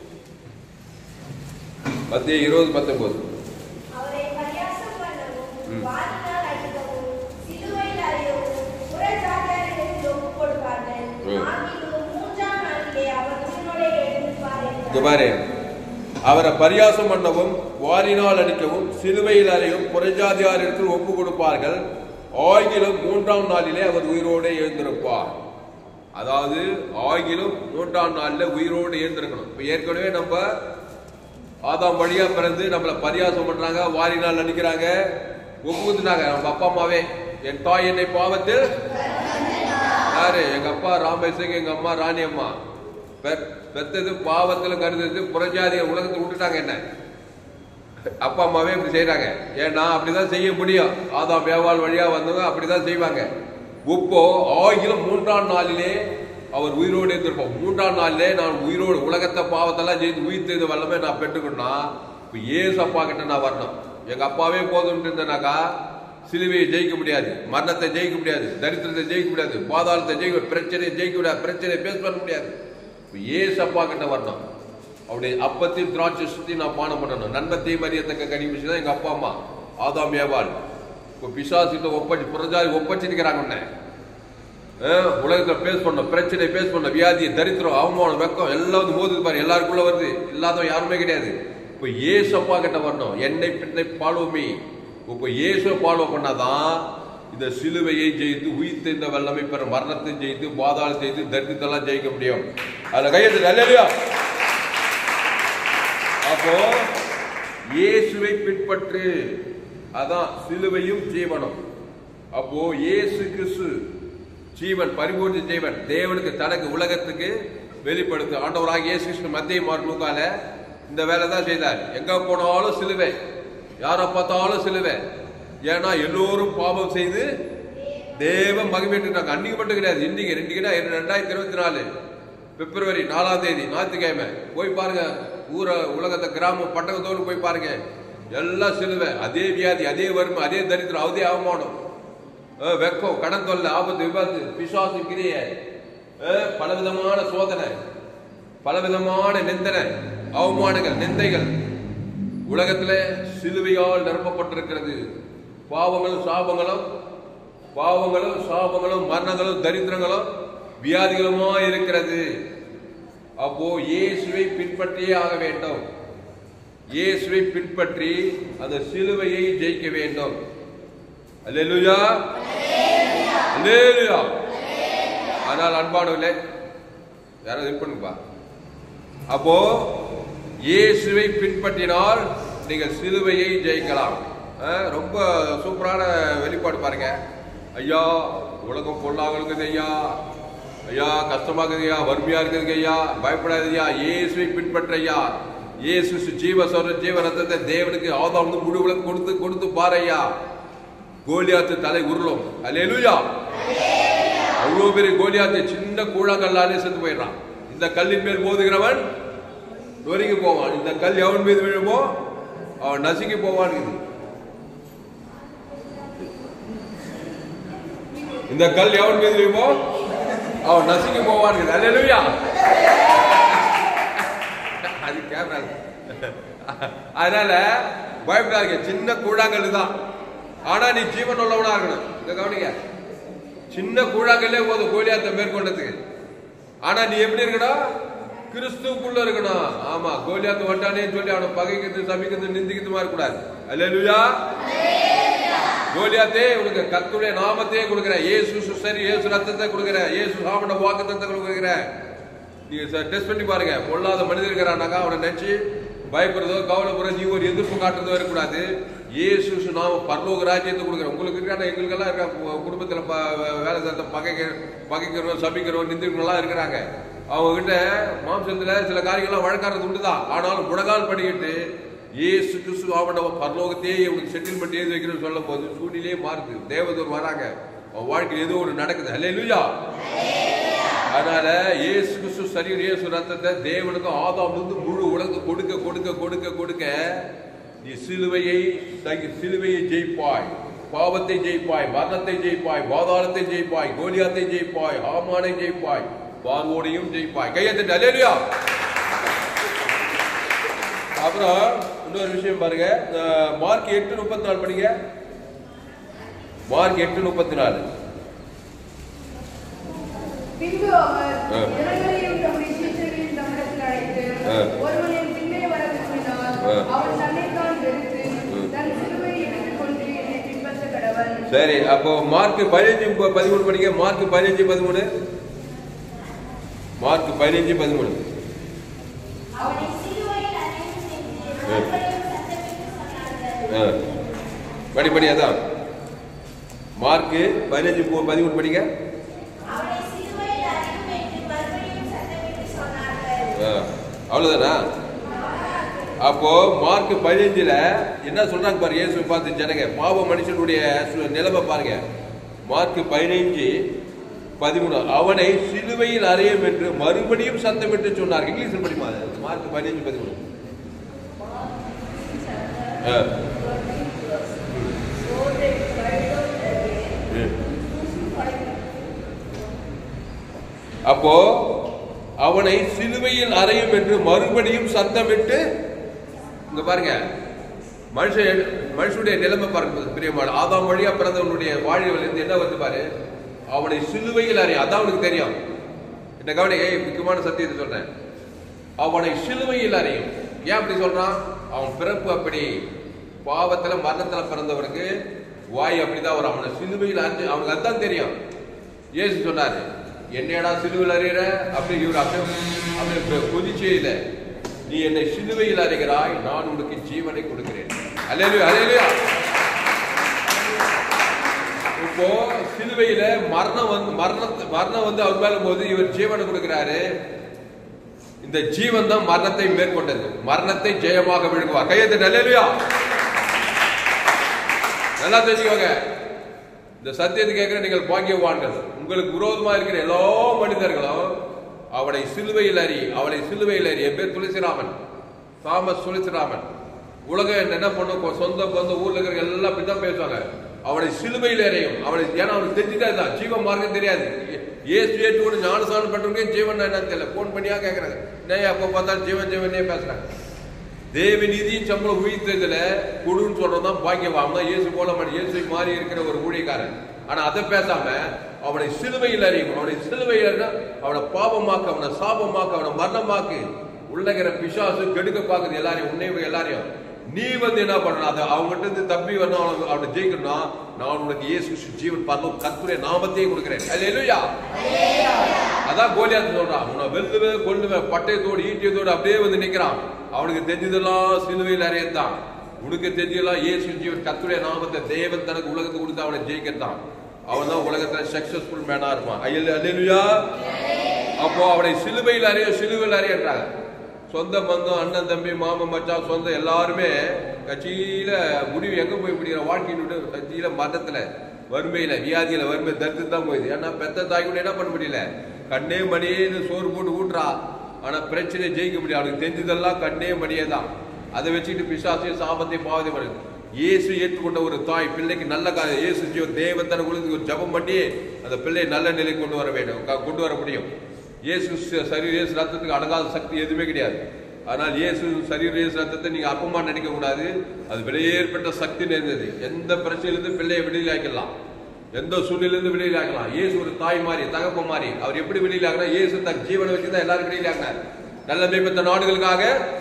மத்திய இருபது பத்தொன்பது அவரை பரியாசம் பண்ணவும், ம். வாதினால் அடிக்கவும், சிலுவையில் அறையவும், புறஜாதியாரிடத்தில் ஒப்புக் கொடுப்பார்கள். ம். ஆகிலும் மூன்றாம் நாளிலே அவர் உயிரோடே எழுந்திருப்பார் இங்க என்றார். பாரு அவரை பரியாசம் பண்ணவும் வாரினால் அடிக்கவும் சிலுவையில் அறையும் புறஜாதியாரிடத்தில் ஒப்பு கொடுப்பார்கள் ஆகிலும் மூன்றாம் நாளிலே அவர் உயிரோடு எழுந்திருப்பார் அதாவது ஆகிலும் மூன்றாம் நாளில் உயிரோடு எழுந்திருக்கணும் இப்ப ஏற்கனவே நம்ம ஆதாம் வழியா பிறந்து நம்மளை பரியாசம் பண்றாங்க வாரினால் அடிக்கிறாங்க ஒப்புக்குத்துனாங்க நம்ம அப்பா அம்மாவே என் தாய் என்னை பாவத்தில் யாரு எங்க அப்பா ராமேசுக்கு எங்க அம்மா ராணி அம்மா பெ- பெத்தது பாவத்துல கருதுது புறஜாதிய உலகத்தை விட்டுட்டாங்க என்ன அப்பா அம்மாவே இப்படி செய்யறாங்க ஏன்னா அப்படிதான் செய்ய முடியும் ஆதாம் வேவாள் வழியா வந்தவங்க அப்படிதான் செய்வாங்க இப்போ ஆகிலும் மூன்றாம் நாளிலே அவர் உயிரோடு இருந்திருப்போம் மூன்றாம் நாளிலே நான் உயிரோடு உலகத்தை பாவத்தெல்லாம் ஜெயித்து உயிர் செய்த வல்லமே நான் பெற்றுக்கணும்னா இப்போ ஏசு அப்பா கிட்ட நான் வரணும் எங்க அப்பாவே போதும்னு இருந்தேனாக்கா சிலுவையை ஜெயிக்க முடியாது மரணத்தை ஜெயிக்க முடியாது தரித்திரத்தை ஜெயிக்க முடியாது பாதாளத்தை ஜெயிக்க பிரச்சனையை ஜெயிக்க முடியாது பிரச்சனையை பேஸ் பண்ண முடியாது இப்போ ஏசு அப்பா கிட்ட வரணும் அவருடைய அப்பத்தையும் திராட்சை சுத்தி நான் பானம் பண்ணணும் நன்மத்தையும் அறியத்தக்க கனிமிச்சு தான் எங்க அப்பா அம்மா ஆதாம் ஏவாள் இப்போ பிசாசிட்ட ஒப்பச்சு புறஜாதி ஒப்பச்சிருக்கிறாங்க உன்னை அஹ், உலகத்துல பேஸ் பண்ண பிரச்சனை பேஸ் பண்ண வியாதி தரித்திரம் அவமானம் வெக்கம் எல்லாம் வந்து மோதுது பாரு எல்லாருக்குள்ள வருது இல்லாதவன் யாருமே கிடையாது இப்போ ஏசு அப்பா கிட்ட வரணும் என்னை பின்னை பாலுவமி இப்போ இயேசு ஃபாலோ பண்ணாதான் இந்த சிலுவையை ஜெயித்து உயிர்த்த இந்த வல்லமை பெற மரணத்தை ஜெயித்து பாதாளத்தை ஜெயித்து தரித்திரத்தெல்லாம் ஜெயிக்க முடியும் அதுல கையெழுத்து அல்லையா அப்போ இயேசுவை பின்பற்று அதான் சிலுவையும் ஜீவனும் அப்போ இயேசு கிறிஸ்து ஜீவன் பரிபூர்ண ஜீவன் தேவனுக்கு தனக்கு உலகத்துக்கு வெளிப்படுத்து ஆண்டவராக இயேசு கிறிஸ்து மத்திய மார்முகால இந்த வேலை தான் செய்தார் எங்க போனாலும் சிலுவை யாரை பார்த்தாலும் சிலுவை ஏன்னா எல்லோரும் பாவம் செய்து தேவ மகிமைட்டுட்டாங்க அன்னைக்கு மட்டும் கிடையாது இன்னைக்கு ரெண்டு ரெண்டாயிரத்தி இருபத்தி நாலு பிப்ரவரி நாலாம் தேதி ஞாயிற்றுக்கிழமை போய் பாருங்க ஊர உலகத்தை கிராமம் பட்டணத்தோடு போய் பாருங்க எல்லாம் சிலுவை அதே வியாதி அதே வறுமை அதே தரித்திரம் அதே அவமானம் அஹ் வெக்கம் கடன் தொல்லை ஆபத்து விபத்து பிசாசு கிரிய பலவிதமான சோதனை பலவிதமான நிந்தனை அவமானங்கள் நிந்தைகள் உலகத்துல சிலுவையால் நிரப்பப்பட்டிருக்கிறது பாவங்களும் சாபங்களும் பாவங்களும் சாபங்களும் மரணங்களும் தரித்திரங்களும் வியாதிகளுமா இருக்கிறது அப்போ இயேசுவை பின்பற்றியே ஆக வேண்டும் இயேசுவை பின்பற்றி அந்த சிலுவையை ஜெயிக்க வேண்டும் அல்லேலூயா அல்லேலூயா ஆனால் அன்பானவர்களே யாராவது இது பண்ணுப்பா அப்போ இயேசுவை பின்பற்றினால் நீங்கள் சிலுவையை ஜெயிக்கலாம் அஹ், ரொம்ப சூப்பரான வெளிப்பாடு பாருங்க ஐயா உலகம் பொல்லாக இருக்குது ஐயா ஐயா கஷ்டமா இருக்குது ஐயா வறுமையா இருக்குது ஐயா பயப்படாதீங்க இயேசுவை பின்பற்ற ஐயா இயேசு ஜீவ சொல்ற ஜீவ ரத்தத்தை தேவனுக்கு ஆதாம் வந்து முழு உலகம் கொடுத்து கொடுத்து பாரு ஐயா கோலியாத்து தலை உருளும் அல்லேலூயா அவ்வளவு பெரிய கோலியாத்தை சின்ன கூழாங்கல்லாலே செத்து போயிடுறான் இந்த கல்லின் மேல் மோதுகிறவன் நொறுங்கி போவான் இந்த கல் எவன் மீது விழுமோ அவன் நசுங்கி போவான் இந்த கல் எவன் மீது விழுமோ அவன் நசுங்கி போவான் அல்லேலூயா அது கேமரா அதனால பயப்படாதீங்க சின்ன கூழாங்கல் தான் ஆனா நீ ஜீவன் உள்ளவனா இருக்கணும் இந்த கவனிங்க சின்ன கூழாங்கல்லே போதும் கோலியாத்தை மேற்கொண்டதுக்கு ஆனா நீ எப்படி இருக்கணும் கிறிஸ்துவுக்குள்ள இருக்கணும் ஆமா கோலியாத்து வட்டானே சொல்லி அவனை பகைக்கிறது சபிக்கிறது நிந்திக்கிறது மாதிரி கூடாது அல்லேலூயா கோலியாத்தே உனக்கு கர்த்தருடைய நாமத்தையே கொடுக்கிற இயேசு சரி இயேசு ரத்தத்தை கொடுக்கிற இயேசு சாமட வாக்குத்தத்தை கொடுக்கிற நீங்க டெஸ்ட் பண்ணி பாருங்க பொல்லாத மனிதர் இருக்கிறானாக்கா அவனை நினைச்சு பயப்படுறதோ கவலைப்படுறதோ நீ ஒரு எதிர்ப்பு காட்டுறதோ இருக்கக்கூடாது இயேசு நாம பரலோக ராஜ்யத்தை கொடுக்குறோம் உங்களுக்கு இருக்கான எங்களுக்கெல்லாம் இருக்க கு- குடும்பத்துல ப- வேலை செய்ய பகைக்க பகைக்கிறோம் சபிக்கிறோம் நிந்திக்கிறவங்களாம் இருக்கிறாங்க அவங்க கிட்ட மாம்சத்துல சில காரியங்கள்லாம் வழக்காடுறது உண்டுதான் ஆனாலும் முழங்கால் படிக்கிட்டு இயேசு கிறிஸ்து ஆவணம் பரலோகத்தையே இவனுக்கு செட்டில்மெண்ட் எழுதி வைக்கிறேன்னு சொல்லும் போது சூழ்நிலையே மாறுது தேவதூர் வராங்க அவன் வாழ்க்கையில் ஏதோ ஒன்று நடக்குது அல்ல அதனால இயேசு கிறிஸ்து சரீரம் இயேசு ரத்தத்தை தேவனுக்கு ஆதாம் வந்து முழு உலகத்துக்கு கொடுக்க கொடுக்க கொடுக்க கொடுக்க நீ சிலுவையை தங்கி சிலுவையை ஜெயிப்பாய் பாவத்தை ஜெயிப்பாய் மரணத்தை ஜெயிப்பாய் பாதாளத்தை ஜெயிப்பாய் கோலியாத்தை ஜெயிப்பாய் ஆமானை ஜெயிப்பாய் பார்வோடையும் ஜெயிப்பாய் கையத்திட்டு அலேலியா அப்புறம் இன்னொரு விஷயம் பாருங்க அஹ், மார்க் எட்டு முப்பத்தி நாலு படிங்க மார்க் எட்டு முப்பத்தி நாலு பின்பு அவர் ஆ. இவர்களையும் தம்முடைய சீஷர்களையும் தம்மிடத்தில் அழைத்து, ஆ. ஒருவன் என் பின்னே வர விரும்பினால், ஆ. அவன் தன்னைத்தான் வெறுத்து, ம். தன் சிலுவையை எடுத்துக்கொண்டு என்னை பின்பற்ற கடவன். சரி அப்போ மார்க் பதினஞ்சு ப- பதிமூணு படிக்க மார்க் பதினஞ்சு பதிமூணு மார்க் பதினஞ்சு பதிமூணு அவனை சிலுவையில் அறையும் என்று ஆ. மறுபடியும் சத்தமிட்டு சொன்னார்கள். ஆ. படி படி அதான் மார்க் பதினஞ்சு பு- பதிமூணு படிக்க அவனை சிலுவையில் அறையும் என்று மறுபடியும் சத்தமிட்டு சொன்னார்கள். ஆ. அவ்வளவுதானா அப்போ மார்க் பதினஞ்சுல என்ன சொல்றாங்க பாருங்க இயேசு பார்த்து ஜனங்க பாவ மனுஷனுடைய சு- நிலைமை பாருங்க மார்க் பதினைஞ்சு பதிமூணு அவனை சிலுவையில் அறையும் என்று மறுபடியும் சத்தமிட்டு சொன்னார் இங்கிலீஷில் படிமா அது. மார்க் பதினஞ்சு பதிமூணு ஆ. ம். அப்போ அவனை சிலுவையில் அறையும் என்று மறுபடியும் சத்தமிட்டு இங்க பாருங்க மனுஷன் மனுஷனுடைய நிலைமை பாருங்க பிரியமான ஆதாம் வழியா பிறந்தவனுடைய வாழ்வில் இருந்து என்ன வந்து பாரு அவனை சிலுவையில் அறையும் அதான் அவனுக்கு தெரியும் என்ன கவனி ஏய், முக்கியமான சத்தியத்தை சொல்றேன் அவனை சிலுவையில் அறையும் ஏன் அப்படி சொல்றான் அவன் பிறப்பு அப்படி பாவத்துல மரணத்துல பிறந்தவனுக்கு வாய் அப்படிதான் வரும் அவனை சிலுவையில் அறைஞ்சு அவனுக்கு அதான் தெரியும் இயேசு சொன்னாரு என்னடா சிலுவையில் அறிகிற அப்படி இவர் அப்படியே அப்படியே கொதிச்சே இல்லை நீ என்னை சிலுவையில் அறிகிறாய் நான் உனக்கு ஜீவனை கொடுக்கிறேன் அல்லேலூயா அல்லேலூயா இப்போ சிலுவையில மரணம் வந்து மரணத்தை மரணம் வந்து அவர் மேல போது இவர் ஜீவனை கொடுக்கிறாரு இந்த ஜீவன் தான் மரணத்தை மேற்கொண்டது மரணத்தை ஜெயமாக விழுங்குவார் கையத்தை நல்லலுயா நல்லா தெரிஞ்சுக்கோங்க இந்த சத்தியத்தை கேட்கிற நீங்கள் பாக்கியவான்கள் உங்களுக்கு விரோதமா இருக்கிற எல்லா மனிதர்களும் அவனை சிலுவையில் அறி அவளை சிலுவையில் அறி என் பேர் துளசிராமன் தாமஸ் துளசிராமன் உலகம் என்ன பண்ணும் சொந்த பந்த ஊர்ல இருக்கிற எல்லாம் அப்படிதான் பேசுவாங்க அவனை சிலுவையில் அறையும் அவனை ஏன்னா அவனுக்கு தெரிஞ்சுட்டா தான் ஜீவ மார்க்கம் தெரியாது ஏசு ஏற்று கூட ஞானசானம் பண்றவங்க ஜீவன் என்னன்னு தெரியல போன் பண்ணியா கேட்கறாங்க நான் அப்போ பார்த்தாலும் ஜீவன் ஜீவனே பேசுறாங்க தேவ நீதியின் சம்பளம் உயிர்த்ததுல கொடுன்னு சொல்றதுதான் பாக்கியவான் தான் இயேசு போல மனுஷன் இயேசு மாறி இருக்கிற ஒரு ஊழியக்காரன் ஆனா அதை பேசாம அவனை சிலுவையில் அறியும் அவனை சிலுவையில் அறிந்தா அவனை பாவமாக்கு அவனை சாபமாக்கு அவனை மரணமாக்கு உள்ளகிற பிசாசு கெடுக்க பாக்குது எல்லாரையும் உன்னை எல்லாரையும் நீ வந்து என்ன பண்ணணும் அதை அவங்ககிட்ட இருந்து தப்பி வரணும் அவனை அவனை ஜெயிக்கணும்னா நான் உனக்கு இயேசு கிறிஸ்து ஜீவன் பரலோக கர்த்தருடைய நாமத்தையே கொடுக்கிறேன் அல்லேலூயா அதான் கோலியாத்து சொல்றான் உன்னை வெல்லுவேன் கொல்லுவேன் பட்டயத்தோடு ஈட்டியத்தோடு அப்படியே வந்து நிக்கிறான் அவனுக்கு தெரிஞ்சதெல்லாம் சிலுவையில் அறையத்தான் உனக்கு தெரிஞ்சதெல்லாம் இயேசு ஜீவன் கர்த்தருடைய நாமத்தை தேவன் தனக்கு உலகத்துக்கு கொடுத்து அவனை ஜெயிக்கத்தான் அவன் தான் உலகத்துல சக்சஸ்ஃபுல் மேனா இருப்பான் ஐயல் அல்லேலூயா அப்போ அவனை சிலுவையில் அறிய சிலுவையில் அறியன்றாங்க சொந்த பந்தம் அண்ணன் தம்பி மாமன் மச்சான் சொந்தம் எல்லாருமே கட்சியில முடிவு எங்க போய் முடிகிற வாழ்க்கையினுடைய கட்சியில மதத்துல வறுமையில வியாதியில வறுமை தரித்து தான் போகுது ஏன்னா பெத்த தாய் கூட என்ன பண்ண முடியல கண்ணே மணியேன்னு சோறு போட்டு ஊட்டுறா ஆனா பிரச்சனையை ஜெயிக்க முடியாது அவனுக்கு தெரிஞ்சதெல்லாம் கண்ணே மணியே தான் அதை வச்சுக்கிட்டு பிசாசையும் சாபத்தையும் பாவத்தையும் பண்ணுது இயேசு ஏற்றுக்கொண்ட ஒரு தாய் பிள்ளைக்கு நல்ல கா இயேசு ஜீவ தேவத்தன கொடுத்து ஒரு ஜபம் பண்ணி அந்த பிள்ளையை நல்ல நிலைக்கு கொண்டு வர வேண்டும் க- கொண்டு வர முடியும் இயேசு ச- சரீர இயேசு ரத்தத்துக்கு அடங்காத சக்தி எதுவுமே கிடையாது ஆனால் இயேசு சரீர இயேசு ரத்தத்தை நீங்க அப்பமா நினைக்க கூடாது அது வெளியேற்பட்ட சக்தி நிறைந்தது எந்த பிரச்சனையிலிருந்து பிள்ளையை வெளியில் ஆக்கலாம் எந்த சூழ்நிலையிலிருந்து வெளியில் ஆக்கலாம் இயேசு ஒரு தாய் மாதிரி தகப்ப மாதிரி அவர் எப்படி வெளியில் ஆகினா இயேசு தன் ஜீவனை வச்சு தான் எல்லாரும் வெளியில் ஆகினார் நல்ல மேம்பட்ட நாடுகளுக்காக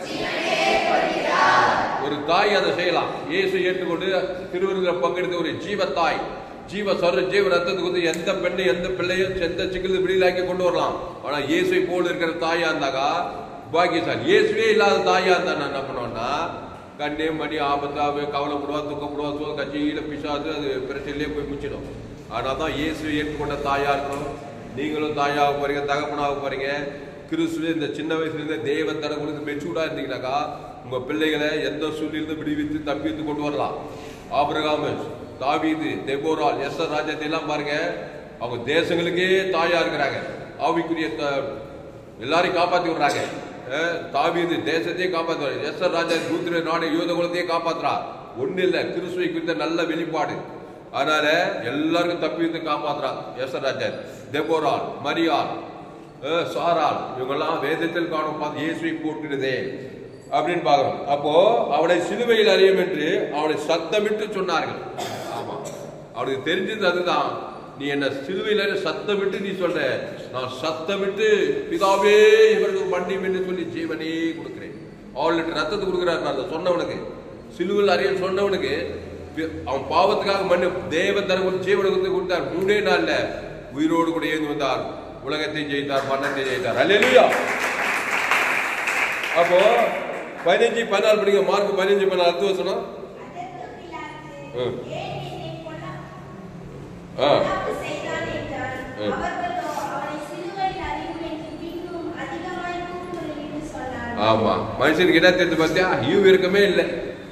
ஒரு தாய் அதை செய்யலாம் இயேசு ஏற்றுக்கொண்டு திருவிருந்தில் பங்கெடுத்த ஒரு ஜீவ தாய் ஜீவ சொர ஜீவ ரத்தத்துக்கு வந்து எந்த பெண்ணு எந்த பிள்ளையும் எந்த சிக்கல் வெளியிலாக்கி கொண்டு வரலாம் ஆனா இயேசுவை போல இருக்கிற தாயா இருந்தாக்கா பாக்கியசாலி இயேசுவே இல்லாத தாயா இருந்தா நான் என்ன பண்ணுவேன்னா கண்ணே மணி ஆபத்தாவே கவலைப்படுவா துக்கப்படுவா சோ கட்சியில பிசாது அது பிரச்சனையிலே போய் முடிச்சிடும் ஆனால் தான் இயேசு ஏற்றுக்கொண்ட தாயா இருக்கணும் நீங்களும் தாயாக போறீங்க தகப்பனாக போறீங்க கிறிஸ்துவ இந்த சின்ன வயசுல இருந்தே தேவன் தர கொடுத்து மெச்சூர்டா இருந்தீங்கன்னாக்கா உங்க பிள்ளைகளை எந்த சூழ்நிலிருந்து விடுவித்து தப்பித்து கொண்டு வரலாம் ஆபிரகாம் தாவீது தெபோரால் எஸ் ராஜ்யத்தை எல்லாம் பாருங்க அவங்க தேசங்களுக்கே தாயா இருக்கிறாங்க ஆவிக்குரிய த- எல்லாரையும் காப்பாத்தி விடுறாங்க அஹ், தாவீது தேசத்தையே காப்பாத்துறாரு எஸ் ராஜா ரூத்ர நாடு யூத குலத்தையே காப்பாத்துறா ஒண்ணு இல்ல கிறிஸ்துவை குறித்த நல்ல வெளிப்பாடு அதனால எல்லாருக்கும் தப்பி வந்து காப்பாத்துறா எஸ் ராஜா தெபோரால் மரியாள் அஹ், சாராள் இவங்கெல்லாம் வேதத்தில் காணும் பார்த்து இயேசுவை போட்டுடுதே அப்படின்னு பார்க்கிறோம் அப்போ அவனை சிலுவையில் அறியும் என்று அவனை சத்தமிட்டு சொன்னார்கள் ஆமா அவனுக்கு தெரிஞ்சது அதுதான் நீ என்ன சிலுவையில் அறிய சத்தமிட்டு நீ சொல்ற நான் சத்தமிட்டு பிதாவே இவருக்கு மன்னியும் என்று சொல்லி ஜீவனே கொடுக்கிறேன் அவள் லிட்டர் ரத்தத்தை கொடுக்குறாரு நான் அதை சொன்னவனுக்கு சிலுவையில் அறிய சொன்னவனுக்கு பி- அவன் பாவத்துக்காக மண்ணு தேவ தரம் ஜீவனை கொடுத்து கொடுத்தார் மூணே நாள்ல உயிரோடு கூட ஏந்து வந்தார் உலகத்தை ஜெயித்தார் மன்னத்தை ஜெயித்தார் அல்லேலூயா அப்போ பதினஞ்சு பதினாலு படிங்க மார்க் பதினஞ்சு பதினாலு அடுத்த வசனம் அதற்கு பிலாத்து, ம். ஏன் என்னை கொல்ல ஆ கொல்லாமல் செய்தான் என்றான். ம். அவர்களோ அவனை சிலுவையில் அறையும் என்று பின்னும் அதிகமாய் கூக்குரலிட்டு சொன்னார்கள். ஆமா மனுஷனுக்கு என்ன தெரிஞ்சு பார்த்தியா ஈவு இருக்கமே இல்லை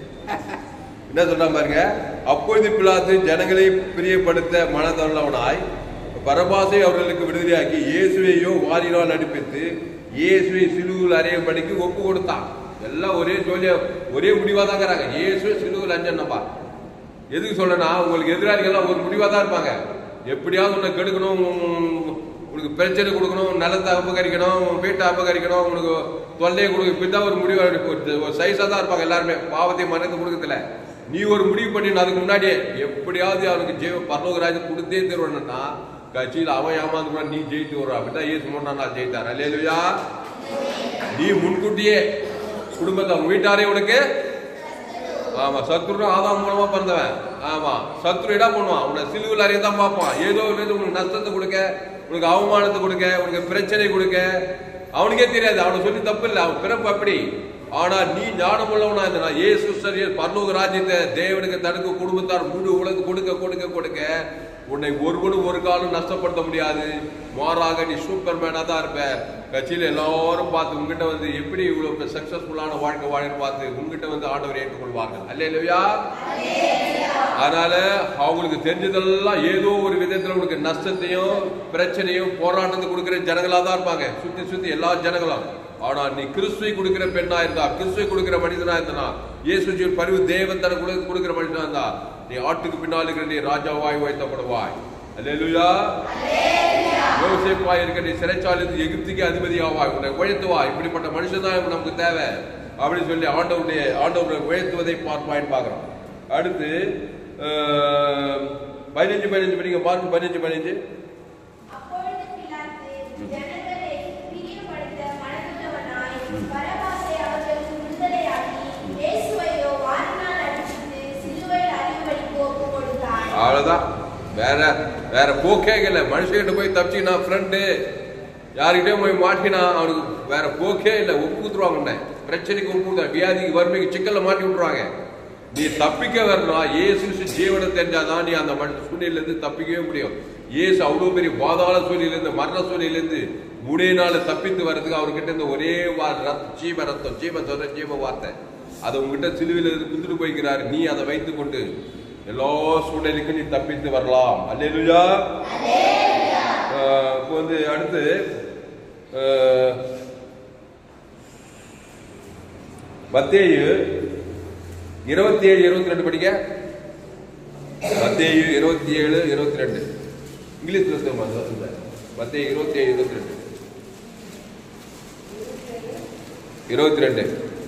என்ன சொன்னா பாருங்க அப்பொழுது பிலாத்து ஜனங்களை பிரியப்படுத்த மனதள்ளவனாய் பரபாசை அவர்களுக்கு விடுதலையாக்கி இயேசுவையோ வாரினால் நடிப்பித்து இயேசுவை சிலுவில் அறையும்படிக்கு ஒப்பு கொடுத்தான் எல்லாம் ஒரே ஜோலியா ஒரே முடிவா தான் இருக்கிறாங்க இயேசுவை சிலுவில் அஞ்சன்னப்பா எதுக்கு சொல்றேன்னா உங்களுக்கு எதிராளிகள்லாம் ஒரு முடிவா தான் இருப்பாங்க எப்படியாவது உன்னை கெடுக்கணும் உன்- உனக்கு பிரச்சனை கொடுக்கணும் நிலத்தை அபகரிக்கணும் உன் வீட்டை அபகரிக்கணும் உனக்கு தொல்லையை கொடுக்க இப்படிதான் ஒரு முடிவா இருக்கு. ஒரு- ஒரு சைஸா தான் இருப்பாங்க எல்லாருமே பாவத்தை மறந்து கொடுக்கறதுல நீ ஒரு முடிவு பண்ணி அதுக்கு முன்னாடியே எப்படியாவது அவனுக்கு ஜெய பரலோகராஜ் கொடுத்தே தருவனா கட்சியில் அவன் ஏமாந்து கூட நீ ஜெயித்து வரும் அப்படிதான் ஏசு மூணாம் நாள் ஜெயித்தார் அல்லேலுயா நீ முன்கூட்டியே குடும்பத்தை உன் வீட்டாரே உனக்கு ஆமா சத்ரு ஆதாம் மூலமா பிறந்தவன் ஆமா சத்ரு என்ன பண்ணுவான் உன்னை சிலுவில் அறிய தான் பார்ப்பான் ஏதோ ஒரு விதம் உனக்கு நஷ்டத்தை கொடுக்க உனக்கு அவமானத்தை கொடுக்க உனக்கு பிரச்சனை கொடுக்க அவனுக்கே தெரியாது அவனை சொல்லி தப்பு இல்லை அவன் பிறப்பு அப்படி ஆனா நீ ஞானம் உள்ளவனா இருந்தா ஏசு சரிய பரலோக ராஜ்யத்தை தேவனுக்கு தடுக்க குடும்பத்தார் முழு உலக கொடுக்க கொடுக்க கொடுக்க உன்னை ஒருவனும் ஒரு காலம் நஷ்டப்படுத்த முடியாது மாறாக நீ சூப்பர் மேனா தான் இருப்ப கட்சியில எல்லாரும் பார்த்து உங்ககிட்ட வந்து எப்படி இவ்வளவு சக்சஸ்ஃபுல்லான வாழ்க்கை வாழன்னு பார்த்து உங்ககிட்ட வந்து ஆண்டவர் ஏற்றுக்கொள்வார்கள் அல்லையா அதனால அவங்களுக்கு தெரிஞ்சதெல்லாம் ஏதோ ஒரு விதத்துல உனக்கு நஷ்டத்தையும் பிரச்சனையும் போராட்டத்தை கொடுக்கிற ஜனங்களா தான் இருப்பாங்க சுத்தி சுத்தி எல்லா ஜனங்களும் ஆனா நீ கிறிஸ்துவை கொடுக்கிற பெண்ணா இருந்தா கிறிஸ்துவை கொடுக்கிற மனிதனா இருந்தா இயேசு பரிவு தேவன் தன கொடு- கொடுக்கிற மனிதனா இருந்தா நீ ஆட்டுக்கு பின்னால் இருக்கிற நீ ராஜாவாய் உயர்த்தப்படுவாய் அல்லேலூயா யோசேப்பாய் இருக்க நீ சிறைச்சாலிருந்து எகிப்துக்கு அதிபதி ஆவாய் உன்னை உயர்த்துவாய் இப்படிப்பட்ட மனுஷன் தான் நமக்கு தேவை அப்படின்னு சொல்லி ஆண்டவருடைய ஆண்டவரை உயர்த்துவதை பார்ப்பாயின்னு பார்க்கிறோம் அடுத்து அஹ், பதினஞ்சு பதினஞ்சு மணிக்கு மார்க் பதினஞ்சு பதினஞ்சு அப்பொழுது பிலாத்து ஜனங்களை பிரியப்படுத்த மனதுள்ளவனாய் பரபாசை அவர்களுக்கு விடுதலையாக்கி இயேசுவையோ வாரினால் அடித்து சிலுவையில் அறியும்படிக்கு ஒப்புக் கொடுத்தான். அவ்வளவுதான் வேற வேற போக்கே இல்லை மனுஷங்கிட்ட போய் தப்பிச்சுனா ஃப்ரெண்டு யாருக்கிட்டயும் போய் மாட்டினா அவனுக்கு வேற போக்கே இல்லை ஒப்பு கொடுத்துருவாங்க உன்னை பிரச்சனைக்கு ஒப்பு கொடுத்தா வியாதிக்கு வறுமைக்கு சிக்கல்ல மாட்டி விட்டுருவாங்க நீ தப்பிக்க வரணும் இயேசு ஜீவனை தெரிஞ்சாதான் நீ அந்த மண் சூழ்நிலையிலிருந்து தப்பிக்கவே முடியும் இயேசு அவ்வளவு பெரிய பாதாள சூழ்நிலையிலிருந்து மரண சூழ்நிலையிலிருந்து மூணே நாள் தப்பித்து வர்றதுக்கு அவர்கிட்ட இருந்து ஒரே வா ரத் ஜீவ ரத்தம் ஜீவ சொல்ற ஜீவ வார்த்தை அதை உங்ககிட்ட சிலுவையில் இருந்து குந்துட்டு போய்க்கிறாரு நீ அதை வைத்துக் கொண்டு எல்லா சூழ்நிலைக்கும் நீ தப்பித்து வரலாம் அல்லேலூயா ஆஹ் இப்போ வந்து அடுத்து ஆஹ், மத்தேயு இருபத்தி ஏழு இருபத்தி ரெண்டு படிக்க மத்தேயு இருபத்தி ஏழு இருபத்தி ரெண்டு இங்கிலீஷ்ல சொல்லுமா மத்தேயு இருபத்தி ஏழு இருபத்தி ரெண்டு இருபத்தி ரெண்டு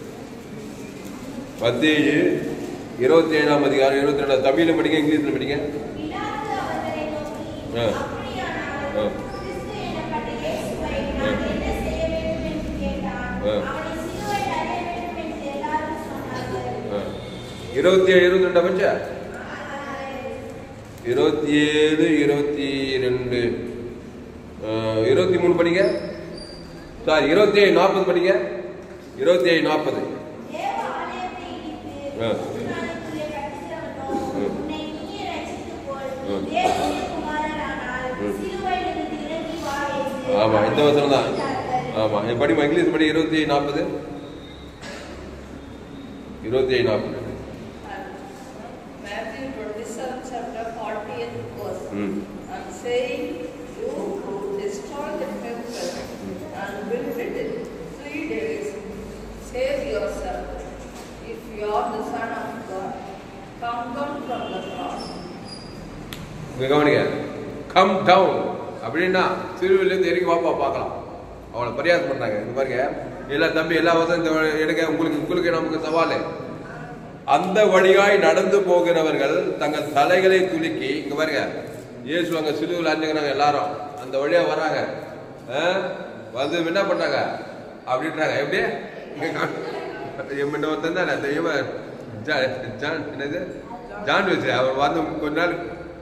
மத்தேயு இருபத்தி ஏழாம் அதிகாரம் இருபத்தி ரெண்டாம் தமிழ்ல படிக்க இங்கிலீஷ்ல படிக்க பிலாத்து அவர்களை நோக்கி, ஆ. அப்படியானால் ஆ. கிறிஸ்து எனப்பட்ட இயேசுவை நான் என்ன செய்ய வேண்டும் என்று கேட்டான். ஆ. அவனை சிலுவையில் அறைய வேண்டும் என்று எல்லாரும் சொன்னார்கள். ஆ. இருபத்தி ஏழு இருபத்தி ரெண்டா பச்சா இருபத்தி ஏழு இருபத்தி ரெண்டு ஆஹ், இருபத்தி மூணு படிங்க சாரி இருபத்தி ஏழு நாற்பது படிங்க இருபத்தி ஏழு நாற்பது தேவ ஆலயத்தை இடித்து, ஆ. மூன்று நாளுக்குள்ளே கட்டுகிறவனோ, ம். உன்னை நீயே ரட்சித்துக் கொள். ம். தேவனுடைய குமாரனானால் ம். சிலுவையிலிருந்து இறங்கி வா என்று ஆமா இந்த வசனம் தான் சொல்லிட்டார்கள். ஆமா என் படிமா இங்கிலீஷ் படி இருபத்தி ஏழு நாற்பது இருபத்தி ஏழு நாற்பது Matthew 27, chapter 40th verse. ம் And saying, You who destroy the temple and build it in three days, save yourself. If you are the Son of God, come down from the cross. இங்க கவனிங்க come down அப்படின்னா திருவிலேருந்து இறங்கி வாப்பா பார்க்கலாம் அவளை பரியாசம் பண்றாங்க இந்த பாருங்க எல்லா தம்பி எல்லா வசம் இந்த எடுக்க உங்களுக்கு உங்களுக்கு நமக்கு சவால் அந்த வழியாய் நடந்து போகிறவர்கள் தங்கள் தலைகளை குலுக்கி இங்க பாருங்க இயேசு அங்க சிலுவில் அஞ்சுக்கிறாங்க எல்லாரும் அந்த வழியா வராங்க ஆ? வந்து என்ன பண்ணாங்க அப்படின்றாங்க எப்படி இங்க கா- எம்மன் ஒருத்தன் தானே அந்த இவன் ஜா- ஜான் என்னது ஜான் வச்சு அவர் வந்து கொஞ்ச நாள்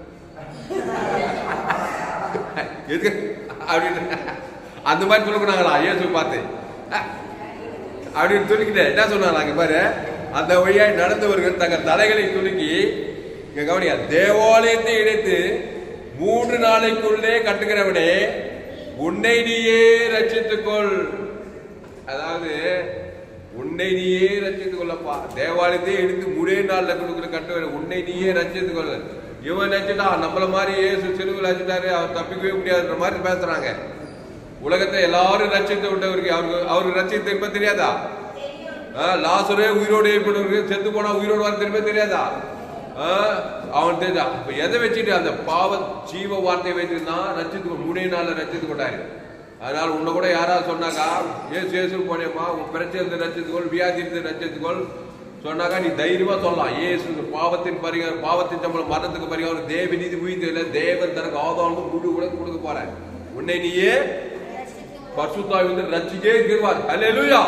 எதுக்கு அப்படின்னு அந்த மாதிரி சொல்லக்கூடாங்களா இயேசு பார்த்து அஹ், அப்படின்னு துணிக்கிட்டு என்ன சொன்னாங்க இங்க பாரு அந்த வழியாய் நடந்தவர்கள் தங்கள் தலைகளை துலுக்கி இங்க கவனியா தேவாலயத்தை இணைத்து மூன்று நாளைக்குள்ளே கட்டுகிறவனே உன்னை நீயே ரட்சித்துக்கொள் அதாவது உன்னை நீயே ரட்சித்துக் கொள்ளப்பா தேவாலயத்தை எடுத்து மூணே நாள்ல கொடுக்குற கட்டுவ உன்னை நீயே ரட்சித்துக் கொள்ள இவன் ரச்சிட்டா நம்மள மாதிரி இயேசு சிலுவில் ரச்சிட்டாரு அவர் தப்பிக்கவே முடியாதுன்ற மாதிரி பேசுறாங்க உலகத்தை எல்லாரும் ரட்சித்து விட்டவருக்கு அவருக்கு அவருக்கு ரட்சித்து என்பது தெரியாதா ஆ, லாசரே உயிரோடு ஏற்படுவருக்கு செத்து போனா உயிரோடு வர திரும்ப தெரியாதா ஆ, அவன் தெரிஞ்சா இப்ப எதை வச்சுட்டு அந்த பாவ ஜீவ வார்த்தையை வச்சிருந்தான் ரச்சித்து மூணே நாள்ல ரச்சித்து கொண்டாரு அதனால உன்னை கூட யாராவது சொன்னாக்கா ஏசு ஏசு போனேம்மா உன் பிரச்சனை இருந்து ரச்சித்துக்கொள் வியாதி இருந்து ரச்சித்துக்கொள் சொன்னாக்கா நீ தைரியமா சொல்லலாம் ஏசு இந்த பாவத்தின் பரிகாரம் பாவத்தின் சம்பளம் மரணத்துக்கு பரிகாரம் தேவ நீதி உயிர்த்து இல்லை தேவன் தனக்கு ஆதாரம் முழு கூட கொடுக்க போறேன் உன்னை நீயே பரிசுத்தாய் வந்து ரட்சிக்கே இருக்கிறார் அல்லேலூயா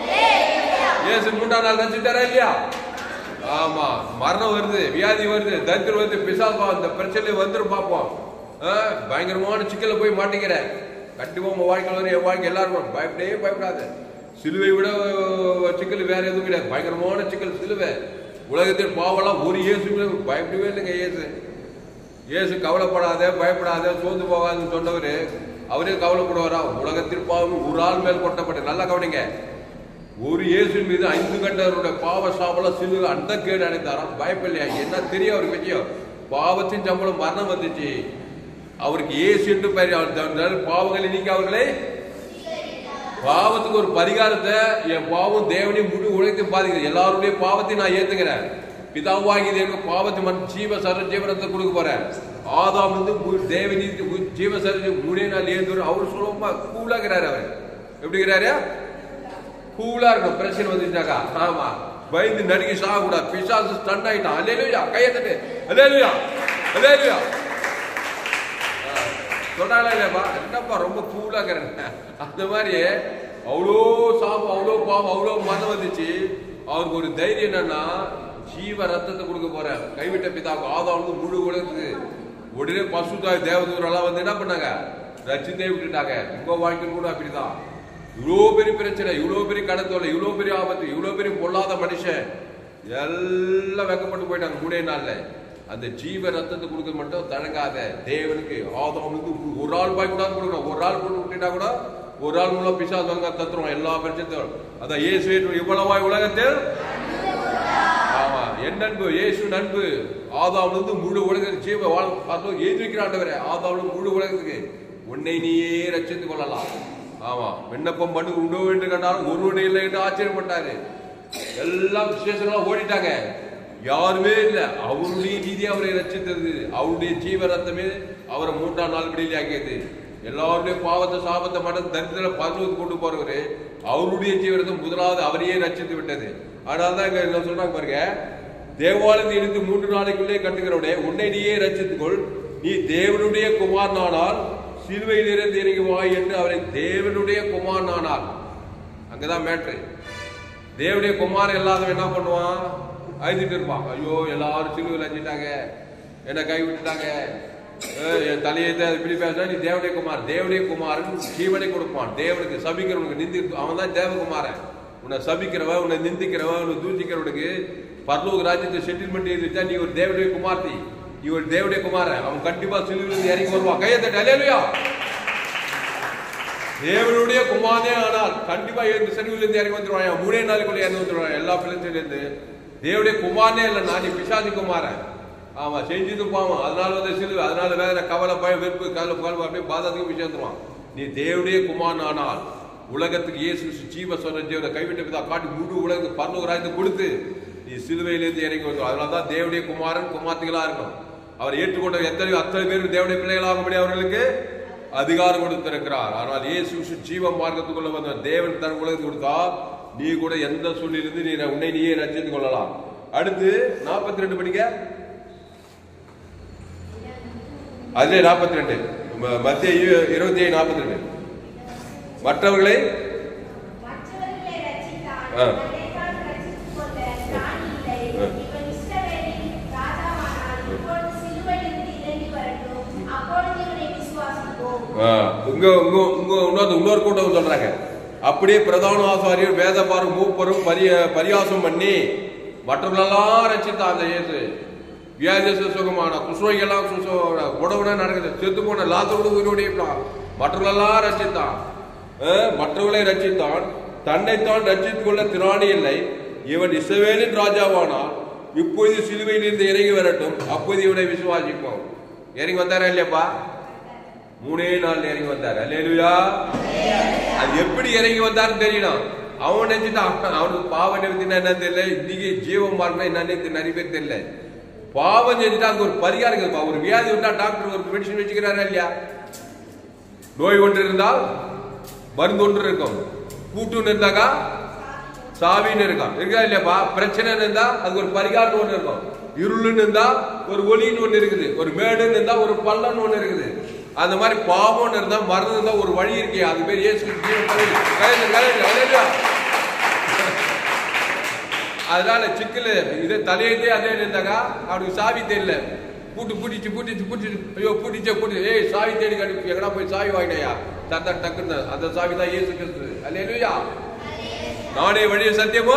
இயேசு மூன்றாம் நாள் ரட்சித்தாரா இல்லையா ஆமா மரணம் வருது வியாதி வருது தரித்திரம் வருது பிசாசா அந்த பிரச்சனை வந்துரும் பார்ப்போம் ஆ, பயங்கரமான சிக்கல போய் மாட்டேங்கிற கண்டிப்பா உங்க வாழ்க்கையில் வரும் என் வாழ்க்கை எல்லாரும் பயப்படவே பயப்படாத சிலுவை விட அஹ், சிக்கல் வேற எதுவும் கிடையாது பயங்கரமான சிக்கல் சிலுவை உலகத்தில் பாவம்லாம் ஒரு இயேசு பயப்படவே இல்லைங்க இயேசு இயேசு கவலைப்படாத பயப்படாத சோர்ந்து போகாதுன்னு சொன்னவர் அவரே கவலைப்படுவாரா உலகத்தில் பாவம் ஒரு ஆள் மேல் கொட்டப்பட்டு நல்லா கவனிங்க ஒரு இயேசு மீது ஐந்து கண்டவருடைய பாவ சாபலம் சிலு அந்த கேடு அடைந்தாராம் பயப்பில்லையா என்ன தெரியும் அவருக்கு விஷயம் பாவத்தின் சம்பளம் மரணம் வந்துச்சு அவருக்கு இயேசு என்று பெயர் அவர் தந்தார். பாவங்களை நீக்கி அவர்களை பாவத்துக்கு ஒரு பரிகாரத்தை என் பாவம் தேவனை முழு உலகத்தை பாதிக்குது எல்லாருடைய பாவத்தையும் நான் ஏத்துக்கிறேன் பிதாவாகி தேவனுக்கு பாவத்தை மன் ஜீவ சர ஜீவனத்தை கொடுக்க போறேன் ஆதாம் வந்து மு- தேவனி மு- ஜீவ சர மூணே நாள் ஏந்து அவர் சுலபமா கூலாகிறாரு அவர் எப்படிங்கிறாரு கூலா இருக்கணும் பிரச்சனை வந்துட்டாக்கா ஆமா பயந்து நடுங்கி சாக கூடாது பிசாசு ஸ்டன் ஆயிட்டான் அல்லேலுயா கையை தட்டு அல்லேலுயா அல்லேலுயா சொன்னாங்களா இல்லையாப்பா என்னப்பா ரொம்ப கூலா இருக்கிறேன் அந்த மாதிரி அவ்வளோ சாபம் அவ்வளோ பாவம் அவ்வளோ மதம் வந்துச்சு அவருக்கு ஒரு தைரியம் என்னன்னா ஜீவ ரத்தத்தை கொடுக்க போறேன் கைவிட்ட பிதாவுக்கு ஆதாவுக்கு முழு உலகத்துக்கு உடனே பசுதாய் தேவதூரெல்லாம் வந்து என்ன பண்ணாங்க ரச்சித்தே விட்டுட்டாங்க உங்க வாழ்க்கையில் கூட அப்படிதான் இவ்வளோ பெரிய பிரச்சனை இவ்வளோ பெரிய கடத்தோலை இவ்வளோ பெரிய ஆபத்து இவ்வளோ பெரிய பொல்லாத மனுஷன் எல்லாம் வெக்கப்பட்டு போயிட்டாங்க மூணே நாள்ல அந்த ஜீவ ரத்தத்தை கொடுக்க மட்டும் தழங்காத தேவனுக்கு ஆதாமுக்கு ஒரு ஆள் பாய் கூட கொடுக்கணும் ஒரு ஆள் போட்டு விட்டுட்டா கூட ஒரு ஆள் மூலம் பிசாசு வாங்க தத்துறோம் எல்லா பிரச்சனையும் அதான் இயேசு இவ்வளவாய் உலகத்தில் ஆமா என் அன்பு இயேசு அன்பு ஆதாம்ல இருந்து முழு உலக ஜீவ வாழ் பார்த்தோம் எழுதி வைக்கிறாண்டவரே ஆதாம்ல முழு உலகத்துக்கு உன்னை நீயே ரட்சித்துக் கொள்ளலாம் ஆமா விண்ணப்பம் பண்ணு உண்டோ என்று கண்டாலும் ஒருவனே இல்லை என்று ஆச்சரியப்பட்டாரு எல்லாம் விசேஷங்களா ஓடிட்டாங்க யாருமே இல்ல அவருடைய நீதி அவரை ரட்சித்தது அவருடைய ஜீவ ரத்தமே அவரை மூன்றாம் நாள் விடுதலை ஆக்கியது எல்லாருடைய பாவத்தை சாபத்தை மடம் தரித்திர பருவத்து கொண்டு போறவரு அவருடைய ஜீவரத்தம் முதலாவது அவரையே ரட்சித்து விட்டது அதனால தான் இங்க என்ன சொல்றாங்க பாருங்க தேவாலயத்தை இழுத்து மூன்று நாளைக்குள்ளே கட்டுகிறவனே உன்னை நீயே ரட்சித்துக்கொள் நீ தேவனுடைய குமாரனானால் சிலுவையிலிருந்து இறங்கி வா என்று அவரை தேவனுடைய குமாரனானால் அங்கதான் மேட்ரு தேவனுடைய குமாரன் இல்லாதவன் என்ன பண்ணுவான் அழுதுட்டு இருப்பான் ஐயோ எல்லாரும் சிலுவையில் அஞ்சிட்டாங்க என்னை கை விட்டுட்டாங்க ஏய், என் தலையை தான் இப்படி பேசுறா நீ தேவனுடைய குமார் தேவனுடைய குமாரன் ஜீவனை கொடுப்பான் தேவனுக்கு சபிக்கிறவனுக்கு நிந்தி அவன் தான் தேவகுமாரன் உன்னை சபிக்கிறவன் உன்னை நிந்திக்கிறவன் உன்னை தூசிக்கிறவனுக்கு பரலோக ராஜ்யத்தை செட்டில்மெண்ட் எழுதிட்டா நீ ஒரு தேவனுடைய குமார்த்தி நீ ஒரு தேவனுடைய குமாரன் அவன் கண்டிப்பா சிலுவையில் இறங்கி வருவான் கையை தட்டி அலையலுயா தேவனுடைய குமாரனே ஆனால் கண்டிப்பா எழுந்து சரிவில் இருந்து இறங்கி வந்துருவாங்க மூணே நாளுக்குள்ள இறங்கி வந்துருவாங்க எல்லா பிள்ளைங்க இருந்து தேவனுடைய குமாரனே இல்லை நான் நீ பிசாசி குமாரன் ஆமா செஞ்சது பாவம் அதனால வந்து சிலுவை அதனால வேற கவலை பயம் வெறுப்பு கவலை கவலை அப்படியே பாதத்துக்கு போய் சேர்ந்துருவான் நீ தேவனுடைய குமாரன் ஆனால் உலகத்துக்கு இயேசு கிறிஸ்து ஜீவ சொல்ற ஜீவனை கைவிட்ட பிதா காட்டி முழு உலகத்துக்கு பரலோகராயத்தை கொடுத்து நீ சிலுவையிலிருந்து இறங்கி வந்துடும் அதனால தான் தேவனுடைய குமாரன் குமார்த்திகளா இருக்கும் அவர் ஏற்றுக்கொண்ட எத்தனை அத்தனை பேர் தேவனுடைய பிள்ளைகளாகும்படி அவர்களுக்கு அதிகாரம் கொடுத்திருக்கிறார் ஆனால் இயேசு கிறிஸ்து ஜீவ மார்க்கத்துக்குள்ள வந்த தேவன் தன் உலகத்துக்கு கொடுத்தா நீ கூட எந்த சூழ்நிலிருந்து நீ உன்னை நீயே ரட்சித்துக் கொள்ளலாம் அடுத்து நாற்பத்தி ரெண்டு படிக்க அதுல நாற்பத்தி ரெண்டு மத்திய இருபத்தி ஏழு நாற்பத்தி ரெண்டு மற்றவர்களை மற்றவர்களை ரட்சித்தான். ஆ. தன்னைத்தான் ரட்சித்துக் கொள்ள நான் இல்லை. ஆ. இவன் இஸ்ரவேலின் ராஜாவானான். இப்பொழுது சிலுவையிலிருந்து இறங்கி வரட்டும். அப்பொழுது இவனை விசுவாசிப்போம். ஆ, இங்க இங்க இங்க இன்னொரு இன்னொரு கூட்டம் சொல்றாங்க அப்படியே பிரதான ஆசாரியர் வேதபாரும் மூப்பரும் பரிய பரியாசம் பண்ணி மற்றவர்களெல்லாம் ரசித்தான் அந்த இயேசு வியாதி சுகமான குஷ்ரோகெல்லாம் உடவுன நடக்குது செத்து போன லாத்தோடு உயிரோடு மற்றவர்களெல்லாம் ரசித்தான் ஆ, மற்றவர்களை ரட்சித்தான் தன்னைத்தான் ரட்சித்துக் கொள்ள திராணி இல்லை இவன் இஸ்ரவேலின் ராஜாவானால் இப்போது சிலுவையில் இருந்து இறங்கி வரட்டும் அப்போது இவனை விசுவாசிப்போம் இறங்கி வந்தாரா இல்லையாப்பா மூணே நாள் இறங்கி வந்தார் அல்லேலுயா அது எப்படி இறங்கி வந்தாருன்னு தெரியணும் அவன் நினைச்சுட்டான் அவனுக்கு பாவ நிறுத்தினா என்னன்னு தெரியல இன்னைக்கு ஜீவம் மாறினா என்னன்னு நிறைய பேர் தெரியல பாவம் செஞ்சுட்டா அங்க ஒரு பரிகாரம் இருக்குப்பா ஒரு வியாதி விட்டா டாக்டர் ஒரு மெடிசன் வச்சுக்கிறாரா இல்லையா நோய் ஒன்று இருந்தால் மருந்து ஒன்று இருக்கும் கூட்டுன்னு இருந்தாக்கா சாவின்னு இருக்கும் இருக்கா இல்லையாப்பா பிரச்சனை இருந்தா அதுக்கு ஒரு பரிகாரம் ஒன்று இருக்கும் இருளுன்னு இருந்தா ஒரு ஒளின்னு ஒன்று இருக்குது ஒரு மேடுன்னு இருந்தா ஒரு பள்ளம்னு ஒன்று இருக்குது அந்த மாதிரி பாவம்னு இருந்தா மருந்து இருந்தா ஒரு வழி இருக்கே அது பேர் இயேசு ஜீவன் பதவி. கலைஞர், கலைஞர், அல்லேலூயா. அதனால சிக்கல் இது தலையத்தே அதே இருந்தாக்கா அவனுக்கு சாவி தெரியல பூட்டு பூட்டிச்சு பூட்டிச்சு பூட்டிச்சு ஐயோ பூட்டிச்சே பூட்டி ஏய் சாவி தேடி கட்டி எங்கடா போய் சாவி வாங்கினையா தத்த டக்குன்னு அந்த சாவி தான் இயேசு கிறிஸ்து அல்லேலூயா நானே வழிய சத்தியமோ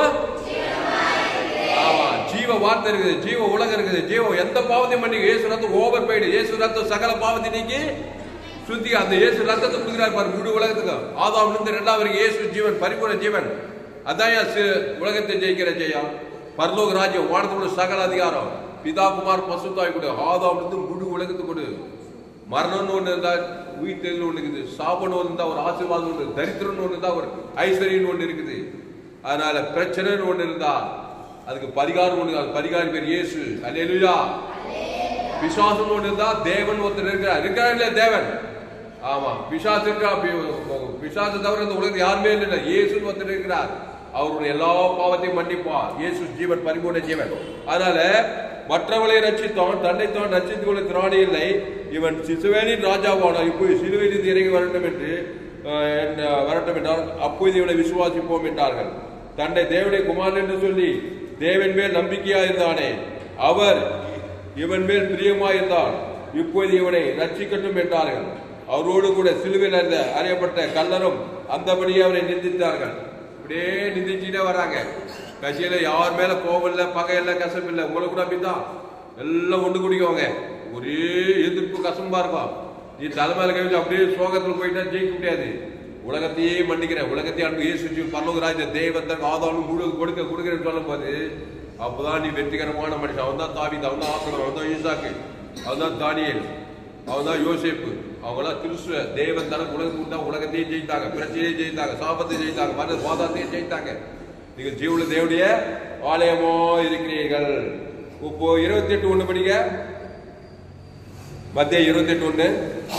ஆமா ஜீவ வார்த்தை இருக்குது ஜீவ உலகம் இருக்குது ஜீவ எந்த பாவத்தையும் பண்ணி இயேசு ரத்தம் ஓவர் போயிடு இயேசு ரத்தம் சகல பாவத்தை நீக்கி சுத்தி அந்த இயேசு ரத்தத்தை குடுக்கிறார் பாரு முழு உலகத்துக்கு ஆதாம் இருந்து ரெண்டாவது வரைக்கும் இயேசு ஜீவன் பரிபூர்ண ஜீவன் அதான் என் சி- உலகத்தை ஜெயிக்கிற ஜெயம் பரலோக ராஜ்யம் வானத்தோட சகல அதிகாரம் பிதா குமார் பசுத்தாய் கொடு ஆதாம் இருந்து முழு உலகத்துக்கு கொடு மரணம்னு ஒண்ணு இருந்தா உயிர் தெரியல ஒண்ணு இருக்குது சாபம்னு ஒண்ணு இருந்தா ஒரு ஆசீர்வாதம் ஒண்ணு தரித்திரம்னு ஒண்ணு இருந்தா ஒரு ஐஸ்வர்யம்னு ஒண்ணு இருக்குது அதனால பிரச்சனைன்னு ஒண்ணு இருந்தா அதுக்கு பரிகாரம் ஒண்ணு அது பரிகாரம் பேர் இயேசு அல்லேலூயா பிசாசம் ஒண்ணு இருந்தா தேவன் ஒருத்தர் இருக்கிறார் இருக்கிறார் இல்ல தேவன் ஆமா பிசாசு இருக்கா பி- பிசாசு தவிர இந்த உலகத்தில் யாருமே இல்லை இயேசுன்னு ஒருத்தர் இருக்கிறார் அவருடைய எல்லா பாவத்தையும் மன்னிப்பார் இயேசு ஜீவன் பரிபூர்ண ஜீவன் அதனால மற்றவளை ரட்சித்தான் தன்னைத்தான் ரட்சித்துக் கொள்ள திராணி இல்லை இவன் சிசுவேலின் ராஜாவான இப்போ சிலுவையில் இறங்கி வரட்டும் என்று அஹ், என்ன- வரட்டும் என்றார் அப்போது இவனை விசுவாசிப்போம் என்றார்கள் தன்னை தேவனை குமாரன் என்று சொல்லி தேவன் மேல் நம்பிக்கையாயிருந்தானே அவர் இவன் மேல் பிரியமாயிருந்தார் இப்போது இவனை ரட்சிக்கட்டும் என்றார்கள் அவரோடு கூட சிலுவையில் இருந்த அறியப்பட்ட கல்லரும் அந்தபடியே அவரை நிந்தித்தார்கள் இப்படியே நிந்திச்சுட்டே வராங்க கட்சியில யார் மேல கோபம் இல்ல பகை இல்ல கசப்பு இல்ல உங்களை கூட அப்படிதான் எல்லாம் ஒன்று குடிக்கவங்க ஒரே எதிர்ப்பு கசம்பா இருக்கும் நீ தலைமையில கவிச்சு அப்படியே சோகத்துல போயிட்டா ஜெயிக்க முடியாது உலகத்தையே மன்னிக்கிறேன் உலகத்தையே அன்பு இயேசு பரலோக ராஜ்ய தேவத்தன் ஆதாரம் முழு கொடுக்க கொடுக்கிறேன்னு சொல்லும் போது அப்பதான் நீ வெற்றிகரமான மனுஷன் அவன் தான் தாவித் அவன் தான் ஆசனம் அவன் தான் ஈசாக்கு அவன் தான் தானியேல் அவன் தான் யோசேப்பு அவங்களாம் கிறிஸ்துவ தேவன் தனக்கு உலகத்துக்கு தான் உலகத்தையும் ஜெயித்தாங்க பிரச்சனையை ஜெயித்தாங்க சாபத்தை ஜெயித்தாங்க மன வாதத்தையும் ஜெயித்தாங்க நீங்கள் ஜீவுல தேவனுடைய ஆலயமோ இருக்கிறீர்கள் இப்போ இருபத்தி எட்டு ஒண்ணு படிங்க மத்திய இருபத்தி எட்டு ஒண்ணு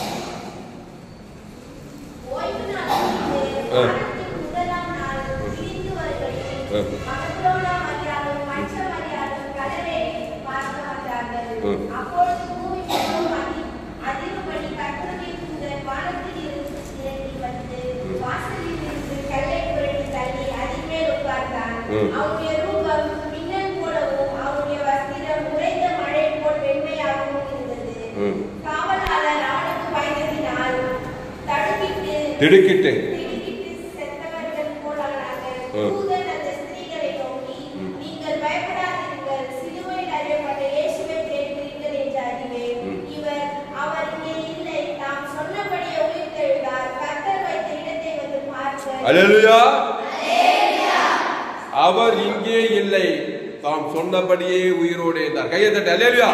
ஓய்வு நாளிலே வானத்தின் முதலாம் நாள் விரிந்து வருகையில் மகதோனா மரியாளும் மற்ற மரியாளும் கடலை பார்க்க வந்தார்கள். ம். அப்பொழுது பூமி மிகவும் அதி- அதிரும்படி கர்த்தருடைய தூதன் வானத்தில் இருந்து இறங்கி வந்து வாசலில் இருந்து கல்லை புரட்டி தள்ளி அதின் மேல் உட்கார்ந்தார். ம். அவருடைய ரூபம் மின்னல் போலவும் அவருடைய வஸ்திரம் உறைந்த மழை போல் வெண்மையாகவும் இருந்தது ம். காவலாளர் ஆளுக்கு பயந்ததினால் தடுக்கிட்டு திடுக்கிட்டு திடுக்கிட்டு செத்தவர்கள் போலானார்கள். ம். தூதன் அந்த ஸ்திரீகளை நோக்கி, நீங்கள் பயப்படாதிருங்கள். சிலுவையில் அறையப்பட்ட இயேசுவை தேடுகிறீர்கள் என்று அறிவேன். ம். இவர் அவர் இங்கே இல்லை. தாம் சொன்னபடியே உயிர்த்தெழுந்தார். கர்த்தர் வைத்த இடத்தை வந்து பாருங்கள். அல்லேலூயா அவர் இங்கே இல்லை தாம் சொன்னபடியே உயிரோடு இருந்தார் கையை தட்டு அல்லேலூயா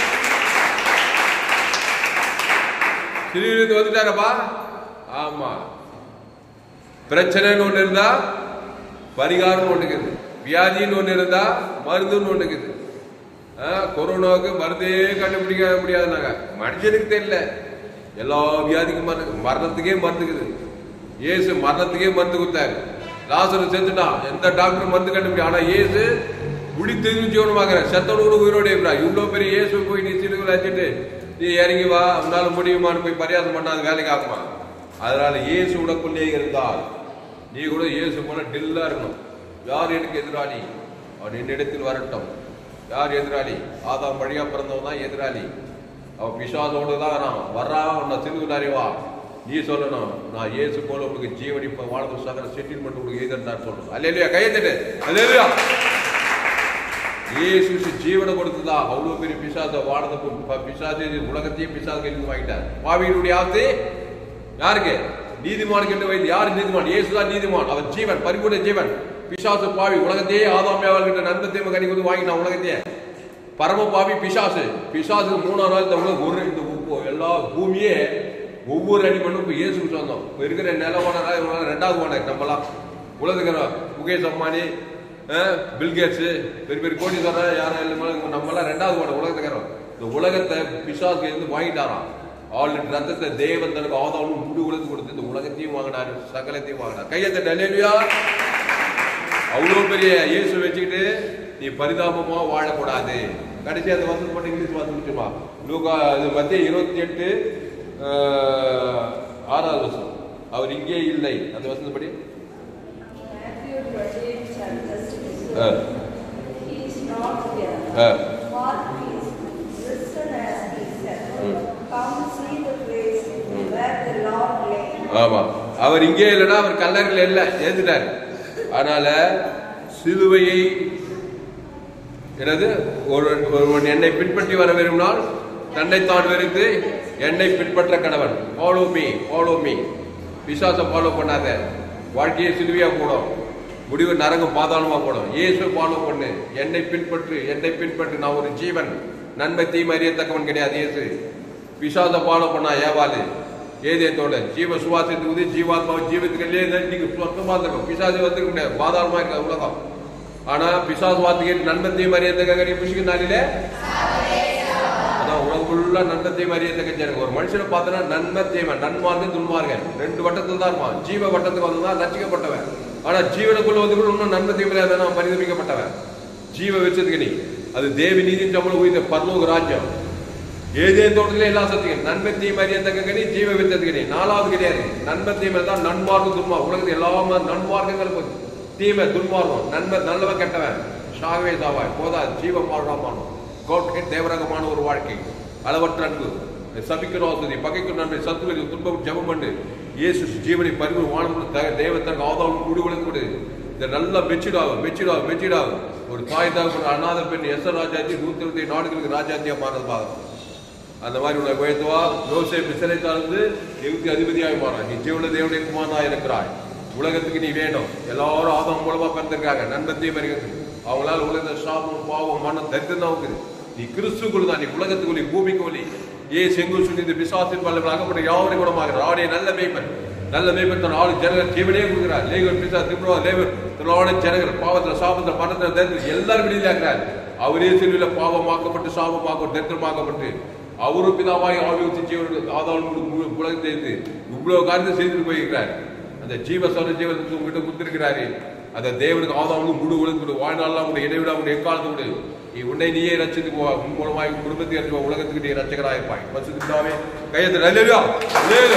சிறுவிலிருந்து வந்துட்டாரப்பா ஆமா பிரச்சனைன்னு ஒண்ணு இருந்தா பரிகாரம்னு ஒண்ணு இருக்குது வியாதின்னு ஒண்ணு இருந்தா மருந்துன்னு ஒண்ணு இருக்குது ஆ, கொரோனாவுக்கு மருந்தே கண்டுபிடிக்க முடியாதுனாங்க மனுஷனுக்கு தெரியல எல்லா வியாதிக்கும் மருந்து மரணத்துக்கே மருந்துக்குது இயேசு மரணத்துக்கே மருந்து கொடுத்தாரு லாசரு செத்துட்டான் எந்த டாக்டர் மருந்து கண்டுபிடி ஆனா இயேசு குடித்ததும் ஜீவனமாகிற செத்தனோடு உயிரோடு இருக்கிறா இவ்வளவு பெரிய இயேசு போய் நீ சிறுகளை வச்சுட்டு நீ இறங்கி வா உன்னால முடியுமான்னு போய் பரியாசம் பண்ணாது வேலைக்கு ஆகுமா அதனால இயேசு உனக்குள்ளே இருந்தால் நீ கூட இயேசு போல டில்லா இருக்கணும் யார் எனக்கு எதிராளி அவன் என்னிடத்தில் வரட்டும் யார் எதிராளி ஆதாம் வழியா பிறந்தவன் தான் எதிராளி அவன் பிசாசோடு தான் வரான் வர்றான் உன்னை சிறுவில் அறிவா நீ சொல்லணும் நான் இயேசு போல உங்களுக்கு ஜீவன் இப்ப வாழ்ந்து சகல செட்டில்மெண்ட் உங்களுக்கு எதிர்த்தார் சொல்லணும் அல்லையா கையெழுத்து அல்லையா இயேசு ஜீவனை கொடுத்ததா அவ்வளவு பெரிய பிசாச வாழத பிசாசு உலகத்தையும் பிசாசு கையில் வாங்கிட்டார் பாவியினுடைய ஆசை யாருக்கு நீதிமானுக்கு என்று வைத்து யார் நீதிமான் இயேசுதான் நீதிமான் அவர் ஜீவன் பரிபூர்ண ஜீவன் பிசாசு பாவி உலகத்தையே ஆதாமியாவல் கிட்ட நன்மத்தையும் கனி கொடுத்து வாங்கிட்டான் உலகத்தையே பரம பாவி பிசாசு பிசாசுக்கு மூணாம் நாள் இந்த உலகம் ஒரு இந்த உப்பு எல்லா பூமியே ஒவ்வொரு அடி மண்ணும் இப்போ இயேசுக்கு சொந்தம் இப்போ இருக்கிற நிலவான ரெண்டாவது ஓனர் நம்மலாம் உலகத்துக்கு முகேஷ் அம்பானி அஹ், பில் கேட்ஸ் பெரிய பெரிய கோடீஸ்வரர் யாரும் இல்லாம நம்மலாம் ரெண்டாவது ஓனர் உலகத்துக்கிறோம் இந்த உலகத்தை பிசாசுக்கு இருந்து வாங்கிட்டாராம் ஆள் ரத்தத்தை தேவன் தனக்கு ஆதாவும் முடி உலகத்து கொடுத்து இந்த உலகத்தையும் வாங்கினாரு சகலத்தையும் வாங்கினார் கையத்தை டெலியா அவ்வளோ பெரிய இயேசு வச்சுக்கிட்டு நீ பரிதாபமா வாழக்கூடாது கடைசி அந்த வசனம் மட்டும் இங்கிலீஷ் வாசி முடிச்சுமா லூகா இது மத்திய இருபத்தி எட்டு ஆறாவது வருஷம் அவர் இங்கே இல்லை அந்த வசனப்படி Matthew 28 chapter 6. Ah, He is not here. Ah, For he is risen as he said. Come see the place where the Lord lay. ஆமா அவர் இங்கே இல்லைன்னா அவர் கல்லறையில் இல்லை ஏந்துட்டார் அதனால சிலுவையை எனது ஒரு ஒருவன் என்னை பின்பற்றி வர விரும்பினால் தன்னைத்தான் வெறுத்து என்னை பின்பற்ற கணவன் ஃபாலோ மீ ஃபாலோ மீ விசுவாசம் ஃபாலோ பண்ணாத வாழ்க்கையை சிலுவையா போடும் முடிவு நரகம் பாதாளமா போடும் இயேசு ஃபாலோ பண்ணு என்னை பின்பற்று என்னை பின்பற்று நான் ஒரு ஜீவன் நன்மை தீமை அறியத்தக்கவன் கிடையாது இயேசு பிசாச ஃபாலோ பண்ணா ஏவாளு ஏதேத்தோட ஜீவ சுவாசத்துக்கு ஜீவாத்மா ஜீவத்துக்கு நீங்க சொந்தமா இருக்கும் பிசாசு வந்துக்க முடியாது பாதாளமா இருக்க உலகம் ஆனா பிசாசு வார்த்தைக்கு நன்மத்தையும் அறியத்தக்க நீ புஷிக்கு நாளிலே அதான் உலகம் ஃபுல்லா நன்மத்தையும் அறியத்தக்க ஜனங்க ஒரு மனுஷனை பார்த்தனா நன்மை தீமை நன்மார்க்கு துன்மார்க்கன் ரெண்டு வட்டத்தில் தான் இருப்பான் ஜீவ வட்டத்துக்கு வந்ததான் ரசிக்கப்பட்டவன் ஆனா ஜீவனுக்குள்ள வந்து கூட இன்னும் நன்மை தீமை அவன் பரிதமிக்கப்பட்டவன் ஜீவ வச்சதுக்கு நீ அது தேவி நீதியின் சம்பளம் உயிர் பரலோக ராஜ்யம் ஏதே தோட்டத்திலே எல்லா சத்தியம் நன்மை தீமை அறியத்தக்க கனி ஜீவ வித்ததுக்கு நீ நாலாவது கிடையாது நன்மை தீமை தான் நன்மார்க்கம் துன்மார்க்கம் உலகத்தில் எல்லா நன்மார்க்கங்கள் இருக்கு. தீமை துன்மார்க்கம் நன்மை நல்லவன் கெட்டவன் சாகவே சாவாய் போதா ஜீவ மாறாமான கோட்கை தேவரகமான ஒரு வாழ்க்கை அளவற்ற அன்பு சபிக்கிற வசதி பகைக்கும் நன்மை சத்துவதி துன்பம் ஜெபம் பண்ணு இயேசு ஜீவனை பரிவு வானம் தேவத்தன் ஆதாவும் குடி உழைந்து கொடு இந்த நல்லா மெச்சிடாகும் மெச்சிடாகும் மெச்சிடாகும் ஒரு தாய் தான் ஒரு அநாத பெண் எஸ் ராஜாஜி நூத்தி இருபத்தி நாடுகளுக்கு ராஜாத்தியா மாறது பாகம் அந்த மாதிரி உன்னை உயர்த்துவா யோசேப் சிறை சார்ந்து எகுக்கு அதிபதியாய் மாறான் நீ ஜீவன தேவனுடைய குமாரனா இருக்கிறாய் உலகத்துக்கு நீ வேணும் எல்லாரும் ஆதாம் மூலமா பிறந்திருக்காங்க நன்மத்தையும் வருகிறது அவங்களால உலக சாபம் பாவம் மனம் தரித்திரம் தான் இருக்குது நீ கிறிஸ்துக்குள் தான் நீ உலகத்துக்குள்ளே பூமிக்குள்ளே ஏ செங்கு சொல்லி இந்த பிசாசின் பல்ல அகப்பட்ட யாவரையும் குணமாகிறார் ஆடைய நல்ல மேய்ப்பன் நல்ல மேய்ப்பன் தன் ஆளு ஜனங்கள் ஜீவனே கொடுக்கிறார் லேகர் பிசா திமுறா லேவர் தன்னோட ஜனங்கள் பாவத்தில் சாபத்தில் மரணத்தில் தரித்திரம் எல்லாரும் விடுதலையாகிறார் அவரே செல்வில பாவமாக்கப்பட்டு சாபமாக்கப்பட்டு தரித்திரமாக்கப்பட்டு அவரும் பிதாவாய் ஆவியத்து ஜீவன் ஆதாள் உலகத்தை இவ்வளவு காரியத்தை செய்துட்டு போயிருக்கிறார் அந்த ஜீவ சொல்ற ஜீவனத்தை உங்ககிட்ட கொடுத்திருக்கிறாரு அந்த தேவனுக்கு ஆதாவும் முழு உலகத்தோடு வாழ்நாள்லாம் கூட இடைவிடா கூட எக்காலத்தோடு நீ உன்னை நீயே ரச்சித்து போ உன் மூலமாய் உன் குடும்பத்தை ரசிப்பா உலகத்துக்கு நீ ரச்சகராக இருப்பாய் பசுத்தாவே கையத்தில் அல்லேலூயா அல்லேலூயா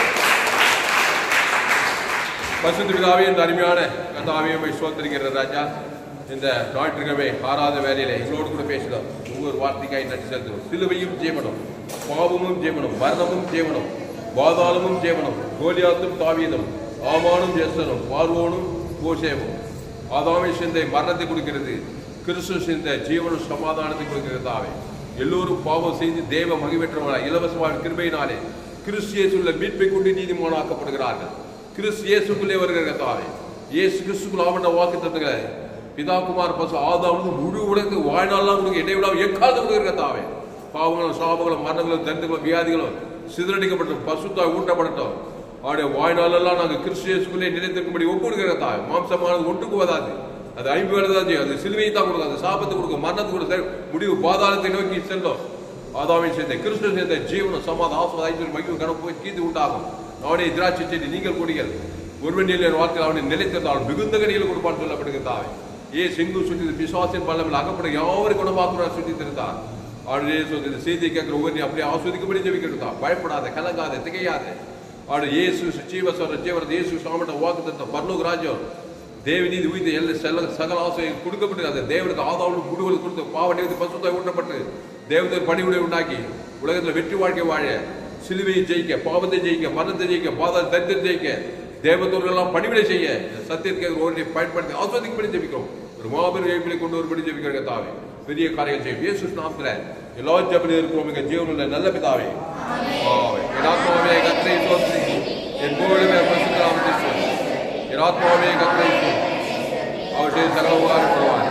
பசுத்த பிதாவே இந்த அருமையான கந்தாவையுமை சோதரிக்கிற ராஜா இந்த ஞாயிற்றுக்கிழமை ஆறாத வேலையில எங்களோடு கூட பேசுகிறோம் ஒவ்வொரு வார்த்தைக்காய் நன்றி செலுத்துவோம் சிலுவையும் ஜீவனம் பாவமும் ஜீவனம் மரணமும் ஜீவனம் பாதாளமும் ஜீவனம் கோலியாத்தும் தாவீதம் ஆமானும் ஜெசனும் பார்வோனும் கோசேமும் ஆதாமை சிந்தை மரணத்தை கொடுக்கிறது கிறிஸ்து சிந்த ஜீவனும் சமாதானத்தை கொடுக்கிறது தாவே எல்லோரும் பாவம் செய்து தேவ மகிழ்வற்றவர்களாக இலவசமான கிருபையினாலே கிறிஸ்து இயேசுள்ள மீட்பை கொண்டு நீதிமானாக்கப்படுகிறார்கள் கிறிஸ்து இயேசுக்குள்ளே வருகிற தாவே இயேசு கிறிஸ்துக்குள் ஆவண வாக்கு தத்துகளை பிதா குமார் பசு ஆதாவது முழு உலகத்துக்கு வாழ்நாள்லாம் உங்களுக்கு இடைவிடாம எக்காது கொடுக்கிற தாவே பாவங்களும் சாபங்களும் மரணங்களும் தரித்திரங்களும் வியாதிகளும் சிதறடிக்கப்பட்டோம் பசுத்தாய் ஊட்டப்படட்டும் அவருடைய வாழ்நாளெல்லாம் நாங்கள் கிறிஸ்து இயேசுக்குள்ளே நிலைத்திருக்கும்படி ஒப்புடுகிற தாய் மாம்சமானது ஒட்டுக்கு வராது அது ஐம்பது வேலை தான் செய்யும் அது சிலுவையை தான் கொடுக்கும் அது சாபத்தை கொடுக்கும் மரணத்தை கொடுக்கும் முடிவு பாதாளத்தை நோக்கி செல்லும் ஆதாமின் சேர்ந்த கிறிஸ்து சேர்ந்த ஜீவனம் சமாதான ஆசுவாத ஐஸ்வர்யம் மகிழ்வு கணக்கு போய் கீது உண்டாகும் அவனை திராட்சை செடி நீங்கள் கொடிகள் ஒருவன் நிலையில் வார்த்தை அவனை நிலைத்திருந்தால் மிகுந்த கனிகள் கொடுப்பான்னு சொல்லப்படுகிறதாவே ஏ செங்கு சுற்றி பிசுவாசின் பல்லவில் அகப்பட யாவரும் குணமாக்குறார் சுற்றி திருந்தார் அவருடைய இந்த செய்தியை கேட்கிற ஒவ்வொரு அப்படியே ஆஸ்வதிக்கும்படி ஜெபிக்கிறதா பயப்படாத கலங்காத திகையாத அவரு இயேசு ஜீவ சொல்ற ஜீவரது இயேசு சாமட்ட வாக்கு தத்த பர்லோக ராஜ்யம் தேவநீதி உயிர்த்த எல்லா செல்ல சகல ஆசையும் கொடுக்கப்பட்டு அந்த தேவனுக்கு ஆதாவும் முடிவுகள் கொடுத்து பாவ நிறுத்தி பசுத்தாய் ஊட்டப்பட்டு தேவதர் பணிவுடை உண்டாக்கி உலகத்தில் வெற்றி வாழ்க்கை வாழ சிலுவையை ஜெயிக்க பாவத்தை ஜெயிக்க மரணத்தை ஜெயிக்க பாதாள தரித்திரம் ஜெயிக்க தேவதூர்கள் எல்லாம் பணிவிடை செய்ய இந்த சத்தியத்துக்கு ஒருவரை பயன்படுத்தி ஆஸ்வதிக்கும்படி ஜெபிக்கிறோம் ஒரு மாபெரும் எழுப்பிலை கொண்டு வரும்படி ஜெபிக்கிறங்க தாவே பெரிய காரியங்கள் செய்யும் இயேசு நாமத்துல எல்லா ஜபலையும் இருக்கிறோம் எங்க ஜீவனுள்ள நல்ல பிதாவே ஆமென். என் ஆத்மாவே கத்தரை சோதரி என் புகழுமே பரிசுத்த நாமத்தை சோதரி என் ஆத்மாவே கத்தரை சோதரி அவருடைய சகல உபகாரம் பண்ணுவார்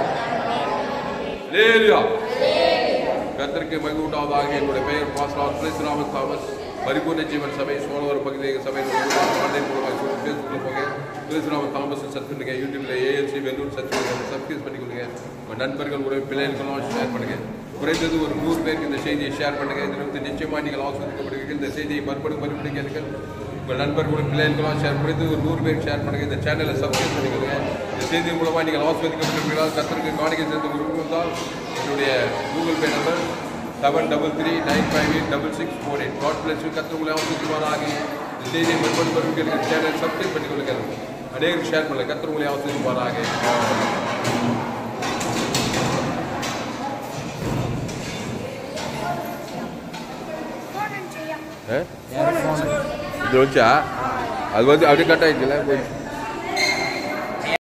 லேலியா கத்தருக்கு மகிழ்வு உண்டாவதாக என்னுடைய பெயர் பாஸ்டர் துளசிராமன் தாமஸ் பரிபூர்ண ஜீவன் சபை சோழவர் பகுதி சபை ஆன்லைன் மூலமாக ஃபேஸ்புக்கில் போங்க துளசிராமன் தாமஸ் சர்ச் பண்ணுங்க யூடியூப்ல ஏஎல்சி வெல்லூர் சர்ச் பண்ணுங்க சப்ஸ்கிரைப் பண்ணிக்கொள்ளுங்க உங்கள் நண்பர்கள் உடைய பிள்ளைகளுக்கெல்லாம் ஷேர் பண்ணுங்க குறைந்தது ஒரு நூறு பேருக்கு இந்த செய்தியை ஷேர் பண்ணுங்க இதில் வந்து நிச்சயமாக நீங்கள் ஆஸ்வதிக்கப்படுவீர்கள் இந்த செய்தியை மறுபடியும் மறுபடியும் கேளுங்கள் உங்கள் நண்பர்களும் பிள்ளைகளுக்கெல்லாம் ஷேர் குறைந்தது ஒரு நூறு பேருக்கு ஷேர் பண்ணுங்க இந்த சேனலை சப்ஸ்கிரைப் பண்ணிக்கொள்ளுங்க இந்த செய்தி மூலமாக நீங்கள் ஆஸ்வதிக்கப்படுவீர்களால் கத்தருக்கு காணிக்கை சேர்ந்து விருப்பம் தான் என்னுடைய Google Pay number seven double three nine five eight double six four eight God bless கற்று உங்களை ஆசிரியமானாக இந்த செய்தியை மறுபடியும் மறுபடியும் கேட்கிற சேனல் சப்ஸ்கிரைப் பண்ணி கொள்ளுங்கள் அநேகருக்கு ஷேர் பண்ணுங்கள் கற்று உங்களை ஆசிரியமானாக இது வச்சா அது வந்து அப்படியே கட் ஆயிடுச்சுல போய்